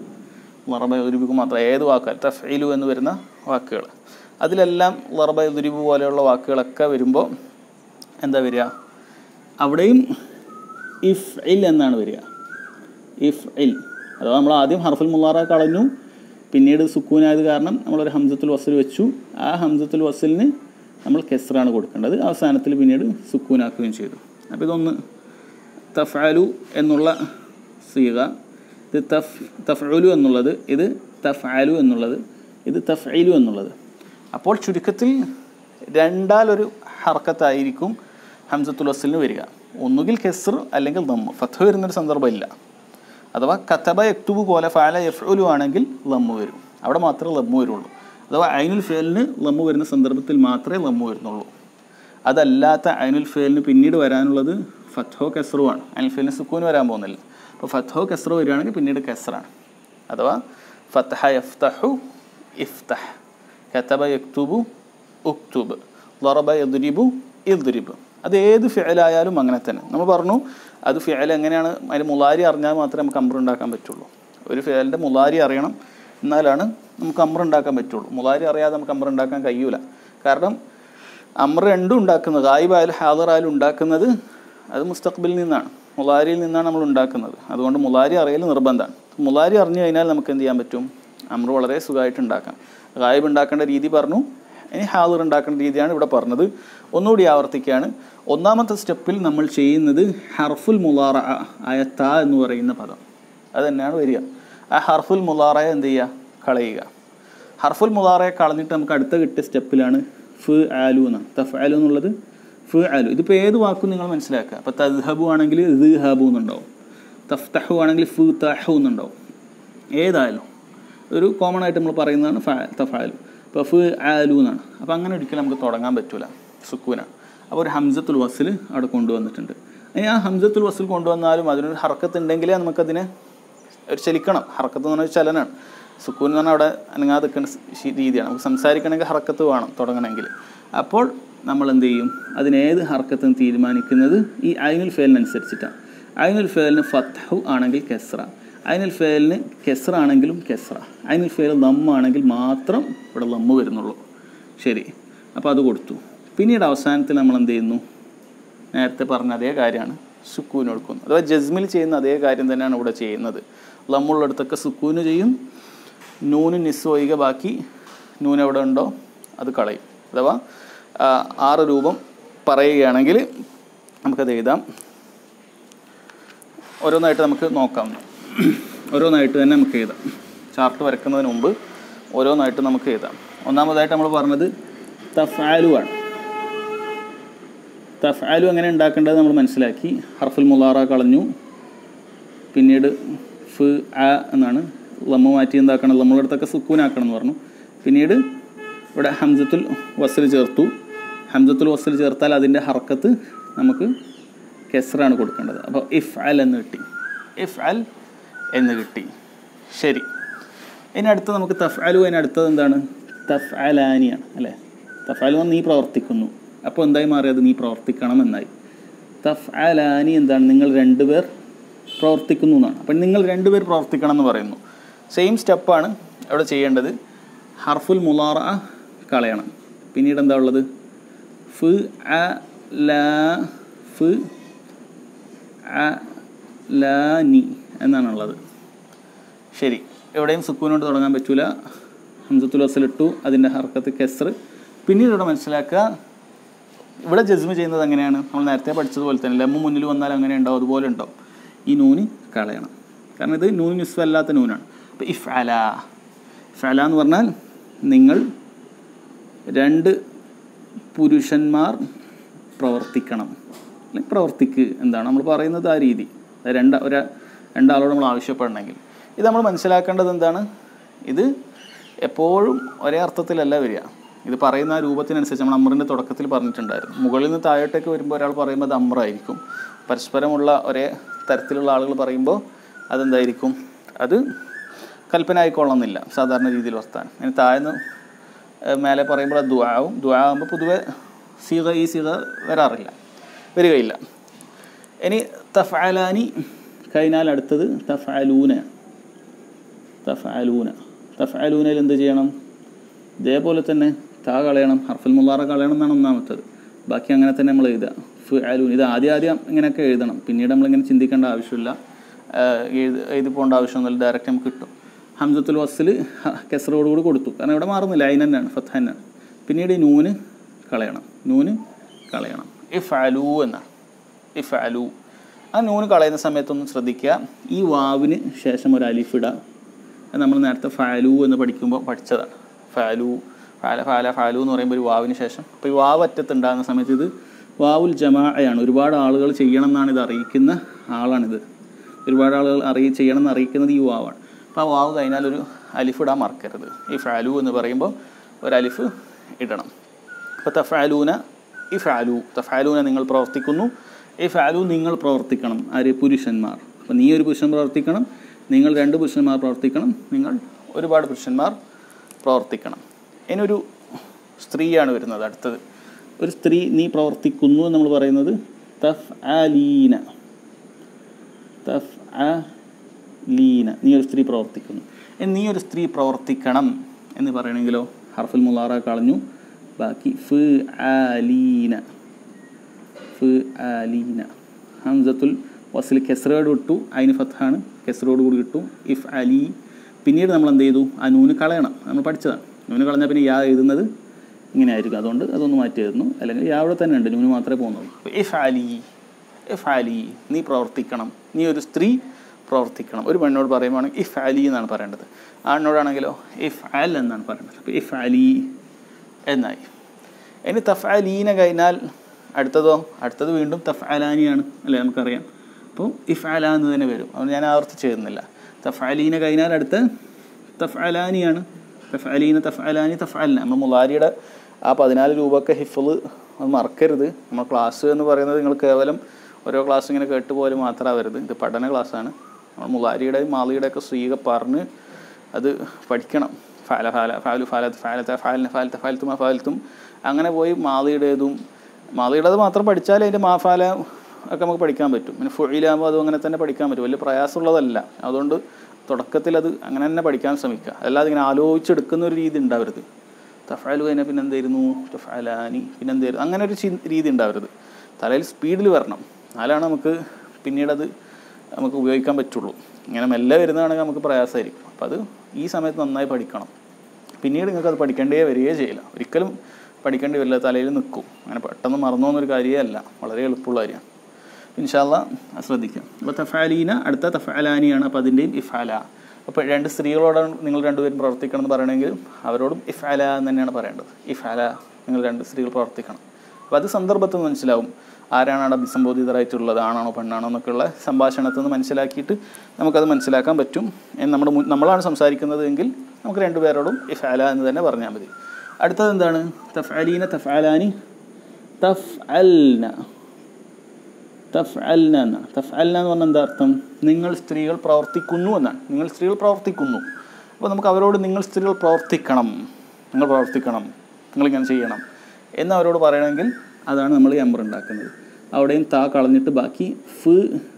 ലറബ യുദ്രീബുക്ക് മാത്രം ഏത് വാക്കാൽ തഫ്ഇലു എന്ന് വരുന്ന വാക്കുകൾ അതിലെല്ലാം ലറബ യുദ്രീബു പോലെയുള്ള വാക്കുകളൊക്കെ വരുമ്പോൾ എന്താ വരിക അവിടെയും ഇഫ് ഇൽ എന്നാണ് വരിക ഇഫ് ഇൽ അഥവാ നമ്മൾ ആദ്യം ഹർഫുൽ മുല്ലാറ കളഞ്ഞു പിന്നീട് സുക്കൂനായത് കാരണം നമ്മളൊരു ഹംസത്തുൽ വസൽ വെച്ചു ആ ഹംസത്തുൽ വസലിന് നമ്മൾ കെസ്റാണ് കൊടുക്കേണ്ടത് അവസാനത്തിൽ പിന്നീട് സുക്കൂനാക്കുകയും ചെയ്തു അപ്പോൾ ഇതൊന്ന് തഫാലു എന്നുള്ള സീക ഇത് തഫ് തഫ്ഉലു എന്നുള്ളത് ഇത് തഫ്ആലു എന്നുള്ളത് ഇത് തഫ്ഇലു എന്നുള്ളത് അപ്പോൾ ചുരുക്കത്തിൽ രണ്ടാലൊരു ഹർക്കത്തായിരിക്കും ഹംസത്തുൽ വസലിന് വരിക ഒന്നുകിൽ കെസ്ർ അല്ലെങ്കിൽ ദമ്മ് ഫത്ത് വരുന്നൊരു സന്ദർഭം ഇല്ല അഥവാ കത്തബ യക്തുബു പോലെ ഫാല യഫ്ഉലു ആണെങ്കിൽ ലമ്മു വരും അവിടെ മാത്രമേ ലമ്മു വരുള്ളൂ അഥവാ ഐനുൽ ഫേലിന് ലമ്മു വരുന്ന സന്ദർഭത്തിൽ മാത്രമേ ലമ്മു വരുന്നുള്ളൂ അതല്ലാത്ത ഐനുൽ ഫേലിന് പിന്നീട് വരാനുള്ളത് ഫത്തഹോ കെസ്റു ആണ് ഐനുൽ ഫേലിന് സുക്കൂന് വരാൻ പോകുന്നില്ല അപ്പോൾ ഫത്തഹോ കെസ്റോ വരികയാണെങ്കിൽ പിന്നീട് കെസ്റാണ് അഥവാ ഫത്തഹ യഫ്തഹു ഇഫ്തഹ് കത്തബ യക്തുബു ഉക്തുബ് ലറബ യദ്രിബു ഇദ്രിബ് അത് ഏത് ഫിഅലായാലും അങ്ങനെ തന്നെ നമ്മൾ പറഞ്ഞു അത് ഫിഅൽ എങ്ങനെയാണ് അതിന് മുലാരി അറിഞ്ഞാൽ മാത്രമേ നമുക്ക് അമ്ര ഉണ്ടാക്കാൻ പറ്റുള്ളൂ ഒരു ഫിഅലിൻ്റെ മുലാരി അറിയണം എന്നാലാണ് നമുക്ക് അമ്ര ഉണ്ടാക്കാൻ പറ്റുള്ളൂ മുലാരി അറിയാതെ നമുക്ക് അമ്ര ഉണ്ടാക്കാൻ കഴിയൂല കാരണം അമ്ര രണ്ടും ഉണ്ടാക്കുന്നത് ഗായിബായാലും ഹാദറായാലും ഉണ്ടാക്കുന്നത് അത് മുസ്തഖ്ബിൽ നിന്നാണ് മുലാരിയിൽ നിന്നാണ് നമ്മൾ ഉണ്ടാക്കുന്നത് അതുകൊണ്ട് മുലാരി അറിയൽ നിർബന്ധമാണ് മുലാരി അറിഞ്ഞു കഴിഞ്ഞാൽ നമുക്ക് എന്ത് ചെയ്യാൻ പറ്റും അമ്ര വളരെ സുഖമായിട്ട് ഉണ്ടാക്കാം ഗായിബ് ഉണ്ടാക്കേണ്ട രീതി പറഞ്ഞു ഇനി ഹാദർ ഉണ്ടാക്കേണ്ട രീതിയാണ് ഇവിടെ പറഞ്ഞത് ഒന്നുകൂടി ആവർത്തിക്കുകയാണ് ഒന്നാമത്തെ സ്റ്റെപ്പിൽ നമ്മൾ ചെയ്യുന്നത് ഹർഫുൽ മുലാറ ആയ ത എന്ന് പറയുന്ന പദം അത് തന്നെയാണ് വരിക ആ ഹർഫുൽ മുലാറയെ എന്ത് ചെയ്യുക കളയുക ഹർഫുൽ മുതാറയെ കളഞ്ഞിട്ട് നമുക്ക് അടുത്ത കിട്ടിയ സ്റ്റെപ്പിലാണ് ഫ് ആലു എന്നാണ് തഫ് ആലു എന്നുള്ളത് ഫ് ആലു ഇതിപ്പോൾ ഏത് വാക്കും നിങ്ങൾ മനസ്സിലാക്കുക അപ്പോൾ തദ്ഹബു ആണെങ്കിൽ ഇത് ഹബു എന്നുണ്ടാവും തഫ്തഹു ആണെങ്കിൽ ഫു തഹു എന്നുണ്ടാവും ഏതായാലും ഒരു കോമൺ ആയിട്ട് നമ്മൾ പറയുന്നതാണ് ഫ തഫാലു ഇപ്പോൾ ഫ് ആലു എന്നാണ് അപ്പോൾ അങ്ങനെ ഒരിക്കലും നമുക്ക് തുടങ്ങാൻ പറ്റൂല സുക്കൂനാണ് അപ്പോൾ ഒരു ഹംസത്തുൽ വസിൽ അവിടെ കൊണ്ടുവന്നിട്ടുണ്ട് ഇനി ആ ഹംസത്തുൽ വസിൽ കൊണ്ടുവന്നാലും അതിനൊരു ഹർക്കത്ത് ഉണ്ടെങ്കിലേ നമുക്കതിനെ ഒരു ചലിക്കണം ഹർക്കത്ത് എന്ന് പറഞ്ഞാൽ ഒരു ചലനാണ് സുക്കൂൻ എന്ന് പറഞ്ഞാൽ അവിടെ അനങ്ങാതെ നിൽക്കുന്ന ശി- രീതിയാണ് നമുക്ക് സംസാരിക്കണമെങ്കിൽ ഹർക്കത്ത് വേണം തുടങ്ങണമെങ്കിൽ അപ്പോൾ നമ്മൾ എന്ത് ചെയ്യും അതിനേത് ഹർക്കത്തും തീരുമാനിക്കുന്നത് ഈ ഐനുൽ ഫേലിനനുസരിച്ചിട്ടാണ് ഐനുൽ ഫേലിന് ഫത്ഹു ആണെങ്കിൽ കെസ്ര ഐനുൽ ഫേലിന് കെസ്ര ആണെങ്കിലും കെസ്ര ഐനുൽ ഫേൽ ദമ്മാണെങ്കിൽ മാത്രം ഇവിടെ ദമ്മ് വരുന്നുള്ളൂ ശരി അപ്പോൾ അത് കൊടുത്തു പിന്നീട് അവസാനത്തിൽ നമ്മൾ എന്ത് ചെയ്യുന്നു നേരത്തെ പറഞ്ഞ അതേ കാര്യമാണ് സുക്കൂന് കൊടുക്കുന്നത് അഥവാ ജസ്മിൽ ചെയ്യുന്ന അതേ കാര്യം തന്നെയാണ് ഇവിടെ ചെയ്യുന്നത് ലമ്മുള്ളിടത്തൊക്കെ സുക്കൂന് ചെയ്യും നൂന് നിസ് ഒഴികെ ബാക്കി നൂന് എവിടെ ഉണ്ടോ അത് കളയും അഥവാ ആ, ആറ് രൂപം പറയുകയാണെങ്കിൽ നമുക്കത് എഴുതാം ഓരോന്നായിട്ട് നമുക്ക് നോക്കാം ഓരോന്നായിട്ട് തന്നെ നമുക്ക് എഴുതാം ചാർട്ട് വരയ്ക്കുന്നതിന് മുമ്പ് ഓരോന്നായിട്ട് നമുക്ക് എഴുതാം ഒന്നാമതായിട്ട് നമ്മൾ പറഞ്ഞത് തഫാലു ആണ് തഫാലു എങ്ങനെ ഉണ്ടാക്കേണ്ടത് നമ്മൾ മനസ്സിലാക്കി ഹർഫുൽ മുലാറ കളഞ്ഞു പിന്നീട് ഫ് ആ എന്നാണ് ലമ്മ മാറ്റി എന്താക്കണം നമ്മളടുത്തൊക്കെ സുക്കൂനാക്കണം എന്ന് പറഞ്ഞു പിന്നീട് ഇവിടെ ഹംസത്തുൽ വസൽ ചേർത്തു ഹംസത്തുൽ വസൽ ചേർത്താൽ അതിൻ്റെ ഹർക്കത്ത് നമുക്ക് കെസറാണ് കൊടുക്കേണ്ടത് അപ്പോൾ ഇഫ് അൽ എന്ന് കിട്ടി ഇഫ് അൽ എന്ന് കിട്ടി ശരി ഇനി അടുത്ത് നമുക്ക് തഫ് അലു അതിന് അടുത്തത് എന്താണ് തഫ് അലാനിയാണ് അല്ലേ തഫ് അലു നീ പ്രവർത്തിക്കുന്നു അപ്പോൾ എന്തായി മാറിയത് നീ പ്രവർത്തിക്കണം എന്നായി തഫ് അലാനി എന്താണ് നിങ്ങൾ രണ്ടുപേർ പ്രവർത്തിക്കുന്നു എന്നാണ് അപ്പം നിങ്ങൾ രണ്ടുപേർ പ്രവർത്തിക്കണം എന്ന് പറയുന്നു സെയിം സ്റ്റെപ്പാണ് അവിടെ ചെയ്യേണ്ടത് ഹർഫുൽ മുലാറ കളയണം പിന്നീട് എന്താ ഉള്ളത് ഫ് അ ല ഫ് അ ല നി എന്നാണുള്ളത് ശരി എവിടെയും സുക്കൂനോട് തുടങ്ങാൻ പറ്റൂല ഹംസത്തുൽ വസലിട്ടു അതിൻ്റെ ഹർക്കത്ത് കെസർ പിന്നീട് ഇവിടെ മനസ്സിലാക്കുക ഇവിടെ ജസ്മ് ചെയ്യുന്നത് എങ്ങനെയാണ് നമ്മൾ നേരത്തെ പഠിച്ചതുപോലെ തന്നെ ലമ്മ മുന്നിൽ വന്നാൽ അങ്ങനെ ഉണ്ടാവും അതുപോലെ ഉണ്ടാവും ഈ നൂന് കളയണം കാരണം ഇത് നൂന് നിസ്വ അല്ലാത്ത നൂനാണ് അപ്പോൾ ഇഫ് അല ഇഫ് അല എന്ന് പറഞ്ഞാൽ നിങ്ങൾ രണ്ട് പുരുഷന്മാർ പ്രവർത്തിക്കണം അല്ലെങ്കിൽ പ്രവർത്തിക്ക് എന്താണ് നമ്മൾ പറയുന്നത് ആ രീതി അത് രണ്ട് ഒരു രണ്ടാളോട് നമ്മൾ ആവശ്യപ്പെടണമെങ്കിൽ ഇത് നമ്മൾ മനസ്സിലാക്കേണ്ടത് എന്താണ് ഇത് എപ്പോഴും ഒരേ അർത്ഥത്തിലല്ല വരിക ഇത് പറയുന്ന ആ രൂപത്തിനനുസരിച്ച് നമ്മൾ അമ്രിൻ്റെ തുടക്കത്തിൽ പറഞ്ഞിട്ടുണ്ടായിരുന്നു മുകളിൽ നിന്ന് താഴോട്ടേക്ക് വരുമ്പോൾ ഒരാൾ പറയുമ്പോൾ അത് അമ്രായിരിക്കും പരസ്പരമുള്ള ഒരേ തരത്തിലുള്ള ആളുകൾ പറയുമ്പോൾ അതെന്തായിരിക്കും അത് കൽപ്പന ആയിക്കൊള്ളുന്നില്ല സാധാരണ രീതിയിൽ വർത്താൻ അതിന് താഴ്ന്ന് ഏഹ് മേലെ പറയുമ്പോൾ അത് ദുആവും ദുആ ആകുമ്പോൾ പൊതുവെ സീക ഈ സീക വരാറില്ല വരികയില്ല ഇനി തഫാലാനി കഴിഞ്ഞാൽ അടുത്തത് തഫാലൂന തഫാലൂന തഫാലൂനയിൽ എന്ത് ചെയ്യണം ഇതേപോലെ തന്നെ താ കളയണം ഹർഫുൽ മുല്ലാറ കളയണം എന്നാണ് ഒന്നാമത്തത് ബാക്കി അങ്ങനെ തന്നെ നമ്മൾ എഴുതുക ഫു അലൂൻ ഇത് ആദ്യം ആദ്യം ഇങ്ങനെയൊക്കെ എഴുതണം പിന്നീട് നമ്മളിങ്ങനെ ചിന്തിക്കേണ്ട ആവശ്യമില്ല ആഹ് എഴുതി എഴുതി പോകേണ്ട ആവശ്യമൊന്നുമില്ല ഡയറക്റ്റ് നമുക്ക് കിട്ടും ഹംസത്തുൽ വസ്സിൽ കെസറോട് കൂടി കൊടുത്തു കാരണം ഇവിടെ മാറുന്നില്ല അതിന് തന്നെയാണ് ഫത്ത് തന്നെയാണ് പിന്നീട് ഈ നൂന് കളയണം നൂന് കളയണം ഇഫ് അലു എന്നാണ് ഇഫ് അലു ആ നൂന് കളയുന്ന സമയത്തൊന്ന് ശ്രദ്ധിക്കുക ഈ വാവിന് ശേഷം ഒരു അലിഫ് ഇടുക അത് നമ്മൾ നേരത്തെ ഫാലു എന്ന് പഠിക്കുമ്പോൾ പഠിച്ചതാണ് ഫാലു ഫാല ഫാല ഫാലു എന്ന് പറയുമ്പോൾ ഒരു വാവിന് ശേഷം അപ്പോൾ ഈ വാവ് അറ്റത്തുണ്ടാകുന്ന സമയത്ത് ഇത് വാവുൽ ജമാഅയാണ് ഒരുപാട് ആളുകൾ ചെയ്യണം എന്നാണ് ഇത് അറിയിക്കുന്ന ആളാണിത് ഒരുപാട് ആളുകൾ അറിയി ചെയ്യണം എന്ന് അറിയിക്കുന്നത് ഈ വാവാണ് അപ്പോൾ ആ വാവ് കഴിഞ്ഞാൽ ഒരു അലിഫ് ഇടാൻ മറക്കരുത് ഈ ഫാലു എന്ന് പറയുമ്പോൾ ഒരു അലിഫ് ഇടണം അപ്പോൾ തഫാലൂന ഈ ഫാലു തഫാലൂന നിങ്ങൾ പ്രവർത്തിക്കുന്നു ഈ ഫാലു നിങ്ങൾ പ്രവർത്തിക്കണം ആര് പുരുഷന്മാർ അപ്പോൾ നീ ഒരു പുരുഷൻ പ്രവർത്തിക്കണം നിങ്ങൾ രണ്ട് പുരുഷന്മാർ പ്രവർത്തിക്കണം നിങ്ങൾ ഒരുപാട് പുരുഷന്മാർ പ്രവർത്തിക്കണം ഇനിയൊരു സ്ത്രീയാണ് വരുന്നത് അടുത്തത് ഒരു സ്ത്രീ നീ പ്രവർത്തിക്കുന്നു എന്ന് നമ്മൾ പറയുന്നത് തഫ് അലീന തഫ് ലീന നീ ഒരു സ്ത്രീ പ്രവർത്തിക്കുന്നു ഇനി നീ ഒരു സ്ത്രീ പ്രവർത്തിക്കണം എന്ന് പറയണമെങ്കിലോ ഹർഫുൽ മുലാറ കളഞ്ഞു ബാക്കി ഫ് ആലീന ഫ് ആലീന ഹംസത്തുൽ വസിൽ കെസ്റോട് വിട്ടു അതിന് ഫത്താണ് കെസ്റോട് കൂടി കിട്ടും ഇഫ് അലി പിന്നീട് നമ്മൾ എന്ത് ചെയ്തു ആ നൂന് കളയണം നമ്മൾ പഠിച്ചതാണ് നൂന് കളഞ്ഞാൽ പിന്നെ യാ എഴുതുന്നത് ഇങ്ങനെ ആയിരിക്കും അതുകൊണ്ട് അതൊന്ന് മാറ്റി എഴുതുന്നു അല്ലെങ്കിൽ യാ അവിടെ തന്നെ ഉണ്ട് നൂന് മാത്രമേ പോകുന്നുള്ളൂ ഇഫ് അലി ഇഫ് അലി നീ പ്രവർത്തിക്കണം നീ ഒരു സ്ത്രീ പ്രവർത്തിക്കണം ഒരു പെണ്ണോട് പറയുവാണെങ്കിൽ ഇഫ് അലി എന്നാണ് പറയേണ്ടത് ആണിനോടാണെങ്കിലോ ഇഫ് അൽ എന്നാണ് പറയേണ്ടത് അപ്പോൾ ഇഫ് അലി എന്നായി ഇനി തഫ് അലീന കഴിഞ്ഞാൽ അടുത്തതോ അടുത്തത് വീണ്ടും തഫ് അലാനിയാണ് അല്ലേ നമുക്കറിയാം അപ്പോൾ ഇഫ് അല എന്ന് തന്നെ വരും അത് ഞാൻ ആവർത്തിച്ച് ചെയ്യുന്നില്ല തഫ് അലീന കഴിഞ്ഞാൽ അടുത്ത തഫ് അലാനിയാണ് തഫ് അലീന തഫ് അലാനി തഫ് അലന നമ്മൾ മുലാരിയുടെ ആ പതിനാല് രൂപയൊക്കെ ഹിഫിള് അത് മറക്കരുത് നമ്മൾ ക്ലാസ് എന്ന് പറയുന്നത് നിങ്ങൾ കേവലം ഓരോ ക്ലാസ് ഇങ്ങനെ കേട്ടുപോലെ മാത്രമാവരുത് ഇത് പഠന ക്ലാസ്സാണ് നമ്മൾ മുലാരിയുടെയും മാളിയുടെ ഒക്കെ സ്ത്രീക പറഞ്ഞ് അത് പഠിക്കണം ഫാല ഫാല ഫാലു ഫാലത്ത് ഫാലത്ത ഫാലിന ഫാലത്ത ഫാലത്തും ഫാലത്തും അങ്ങനെ പോയി മാളിയുടേതും മാളിയുടേത് മാത്രം പഠിച്ചാൽ അതിൻ്റെ മാഫാല ഒക്കെ നമുക്ക് പഠിക്കാൻ പറ്റും പിന്നെ ഫുയിലാകുമ്പോൾ അതും അങ്ങനെ തന്നെ പഠിക്കാൻ പറ്റും വലിയ പ്രയാസമുള്ളതല്ല അതുകൊണ്ട് തുടക്കത്തിൽ അത് അങ്ങനെ തന്നെ പഠിക്കാൻ ശ്രമിക്കുക അല്ലാതെ ഇങ്ങനെ ആലോചിച്ചെടുക്കുന്ന ഒരു രീതി ഉണ്ടാവരുത് തഫാലു കഴിഞ്ഞാൽ പിന്നെ എന്തായിരുന്നു തഫാലാനി പിന്നെ എന്തായിരുന്നു അങ്ങനെ ഒരു ചി- രീതി ഉണ്ടാവരുത് തലയിൽ സ്പീഡിൽ വരണം എന്നാലാണ് നമുക്ക് പിന്നീടത് നമുക്ക് ഉപയോഗിക്കാൻ പറ്റുള്ളൂ ഇങ്ങനെ മെല്ലെ വരുന്നതാണെങ്കിൽ നമുക്ക് പ്രയാസമായിരിക്കും അപ്പോൾ അത് ഈ സമയത്ത് നന്നായി പഠിക്കണം പിന്നീട് നിങ്ങൾക്ക് അത് പഠിക്കേണ്ടേ വരികയേ ചെയ്യില്ല ഒരിക്കലും പഠിക്കേണ്ടി വരില്ല തലയിൽ നിൽക്കും അങ്ങനെ പെട്ടെന്ന് മറന്നു പോകുന്നൊരു കാര്യമേ അല്ല വളരെ എളുപ്പമുള്ള കാര്യമാണ് ഇൻഷാല്ല ശ്രദ്ധിക്കാം അപ്പോൾ തഫാലീന അടുത്ത തഫാലാനിയാണ് അപ്പോൾ അതിൻ്റെയും ഇഫാല അപ്പോൾ രണ്ട് സ്ത്രീകളോടാണ് നിങ്ങൾ രണ്ടുപേരും പ്രവർത്തിക്കണം എന്ന് പറയണമെങ്കിൽ അവരോടും ഇഫാല എന്ന് തന്നെയാണ് പറയേണ്ടത് ഇഫാല നിങ്ങൾ രണ്ട് സ്ത്രീകൾ പ്രവർത്തിക്കണം അപ്പോൾ അത് സന്ദർഭത്തിൽ നിന്ന് മനസ്സിലാവും ആരാണ് അവിടെ അഭിസംബോധിതരായിട്ടുള്ളത് ആണാണോ പെണ്ണാണോ എന്നൊക്കെയുള്ള സംഭാഷണത്തിൽ നിന്ന് മനസ്സിലാക്കിയിട്ട് നമുക്കത് മനസ്സിലാക്കാൻ പറ്റും എന്ന് നമ്മുടെ മുൻ- നമ്മളാണ് സംസാരിക്കുന്നത് എങ്കിൽ നമുക്ക് രണ്ടുപേരോടും ഇഫാല എന്ന് തന്നെ പറഞ്ഞാൽ മതി അടുത്തത് എന്താണ് തഫ്അലീന തഫ്അലാനി തഫ്അൽന തഫ്അൽന എന്നാണ് തഫ്അൽന എന്ന് പറഞ്ഞാൽ എന്താ അർത്ഥം നിങ്ങൾ സ്ത്രീകൾ പ്രവർത്തിക്കുന്നു എന്നാണ് നിങ്ങൾ സ്ത്രീകൾ പ്രവർത്തിക്കുന്നു അപ്പോൾ നമുക്ക് അവരോട് നിങ്ങൾ സ്ത്രീകൾ പ്രവർത്തിക്കണം നിങ്ങൾ പ്രവർത്തിക്കണം നിങ്ങളിങ്ങനെ ചെയ്യണം എന്ന് അവരോട് പറയണമെങ്കിൽ അതാണ് നമ്മൾ ഈ അമ്പർ ഉണ്ടാക്കുന്നത് അവിടെയും താ കളഞ്ഞിട്ട് ബാക്കി ഫ്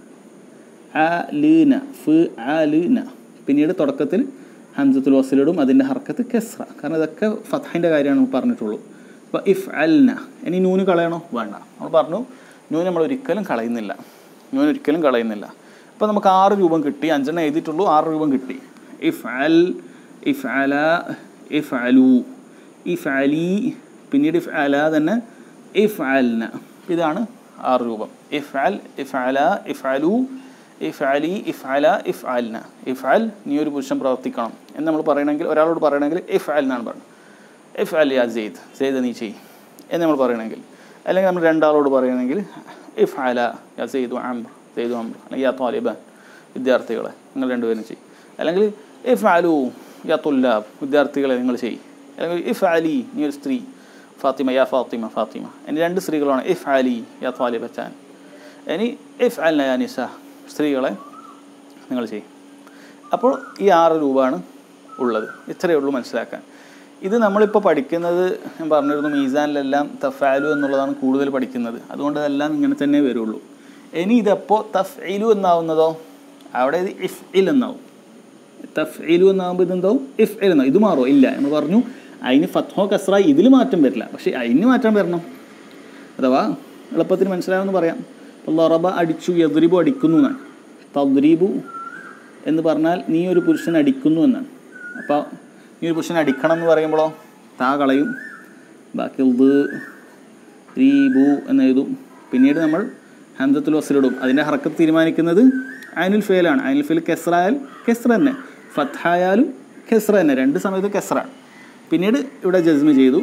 ആ ലീന ഫ് ആ ലീന പിന്നീട് തുടക്കത്തിൽ ഹംസത്തുൽ വസലിടും അതിൻ്റെ ഹർക്കത്ത് കെസ്ര കാരണം ഇതൊക്കെ ഫത്തഹിൻ്റെ കാര്യമാണ് നമ്മൾ പറഞ്ഞിട്ടുള്ളൂ അപ്പോൾ ഇഫ് അൽന ഇനി നൂന് കളയണോ വേണ്ട നമ്മൾ പറഞ്ഞു നൂന് നമ്മൾ ഒരിക്കലും കളയുന്നില്ല നൂന് ഒരിക്കലും കളയുന്നില്ല അപ്പോൾ നമുക്ക് ആറ് രൂപം കിട്ടി അഞ്ചെണ്ണം എഴുതിയിട്ടുള്ളൂ ആറ് രൂപം കിട്ടി ഇഫ് അൽ ഇഫ് അല ഇഫ് അലു ഇഫ് അലി പിന്നീട് ഇഫ് അല തന്നെ ഇഫ് അൽന ഇതാണ് ആറ് രൂപം ഇഫ് അൽ ഇഫ് അല ഇഫ് അലു ഇഫ് അലി ഇഫ് അല ഇഫ് അൽന ഇഫ് അൽ നീ ഒരു പുരുഷൻ പ്രവർത്തിക്കണം എന്ന് നമ്മൾ പറയണമെങ്കിൽ ഒരാളോട് പറയണമെങ്കിൽ ഇഫ് അൽ എന്നാണ് പറയുന്നത് ഇഫ് അൽ യാ സെയ്ദ് സെയ്ദ് നീ ചെയ് എന്ന് നമ്മൾ പറയണമെങ്കിൽ അല്ലെങ്കിൽ നമ്മൾ രണ്ടാളോട് പറയണമെങ്കിൽ ഇഫ് അല യാ സെയ്ദു അംർ സെയ്ദു അംർ അല്ലെങ്കിൽ യാ താലിബാൻ വിദ്യാർത്ഥികളെ നിങ്ങൾ രണ്ടുപേരും ചെയ്യും അല്ലെങ്കിൽ ഇഫ് അലു യാ തുല്ലാബ് വിദ്യാർത്ഥികളെ നിങ്ങൾ ചെയ്യും അല്ലെങ്കിൽ ഇഫ് അലി നീ ഒരു സ്ത്രീ ഫാത്തിമ യാ ഫാത്തിമ ഫാത്തിമ ഇനി രണ്ട് സ്ത്രീകളാണ് ഇഫ് അലി യാ താലിബച്ചാൻ ഇനി ഇഫ് അൽ യാ നിസ സ്ത്രീകളെ നിങ്ങൾ ചെയ്യും അപ്പോൾ ഈ ആറ് രൂപയാണ് ഉള്ളത് ഇത്രയേ ഉള്ളൂ മനസ്സിലാക്കാൻ ഇത് നമ്മളിപ്പോൾ പഠിക്കുന്നത് ഞാൻ പറഞ്ഞിരുന്നു മീസാനിലെല്ലാം തഫാലു എന്നുള്ളതാണ് കൂടുതൽ പഠിക്കുന്നത് അതുകൊണ്ട് അതെല്ലാം ഇങ്ങനെ തന്നെ വരുള്ളൂ ഇനി ഇതെപ്പോൾ തഫ്ഇലു എന്നാവുന്നതോ അവിടെ ഇത് ഇഫ് ഇൽ എന്നാവും തഫ്ഇലു എന്നാകുമ്പോൾ ഇതെന്താവും ഇഫ് ഇൽ എന്നാവും ഇത് മാറോ ഇല്ല എന്ന് പറഞ്ഞു അതിന് ഫത്ഹോ കസ്ര ഇതിൽ മാറ്റം വരില്ല പക്ഷേ അതിന് മാറ്റം വരണം അഥവാ എളുപ്പത്തിന് മനസ്സിലാവുമെന്ന് പറയാം അപ്പോൾ ലറബ അടിച്ചു യദ്രിബു അടിക്കുന്നു എന്നാണ് തദ്രീബു എന്ന് പറഞ്ഞാൽ നീ ഒരു പുരുഷൻ അടിക്കുന്നു എന്നാണ് അപ്പോൾ നീ ഒരു പുരുഷൻ അടിക്കണം എന്ന് പറയുമ്പോഴോ താ കളയും ബാക്കി ഉദ് റീബു എന്ന് എഴുതും പിന്നീട് നമ്മൾ ഹംസത്തുൽ വസലിടും അതിൻ്റെ ഹറക്കത്ത് തീരുമാനിക്കുന്നത് അയനുൽ ഫേലാണ് അയനുൽ ഫേൽ കെസ്രായാൽ കെസ്ര തന്നെ ഫത്തായാലും കെസ്ര തന്നെ രണ്ട് സമയത്ത് കെസ്രാണ് പിന്നീട് ഇവിടെ ജസ്മ് ചെയ്തു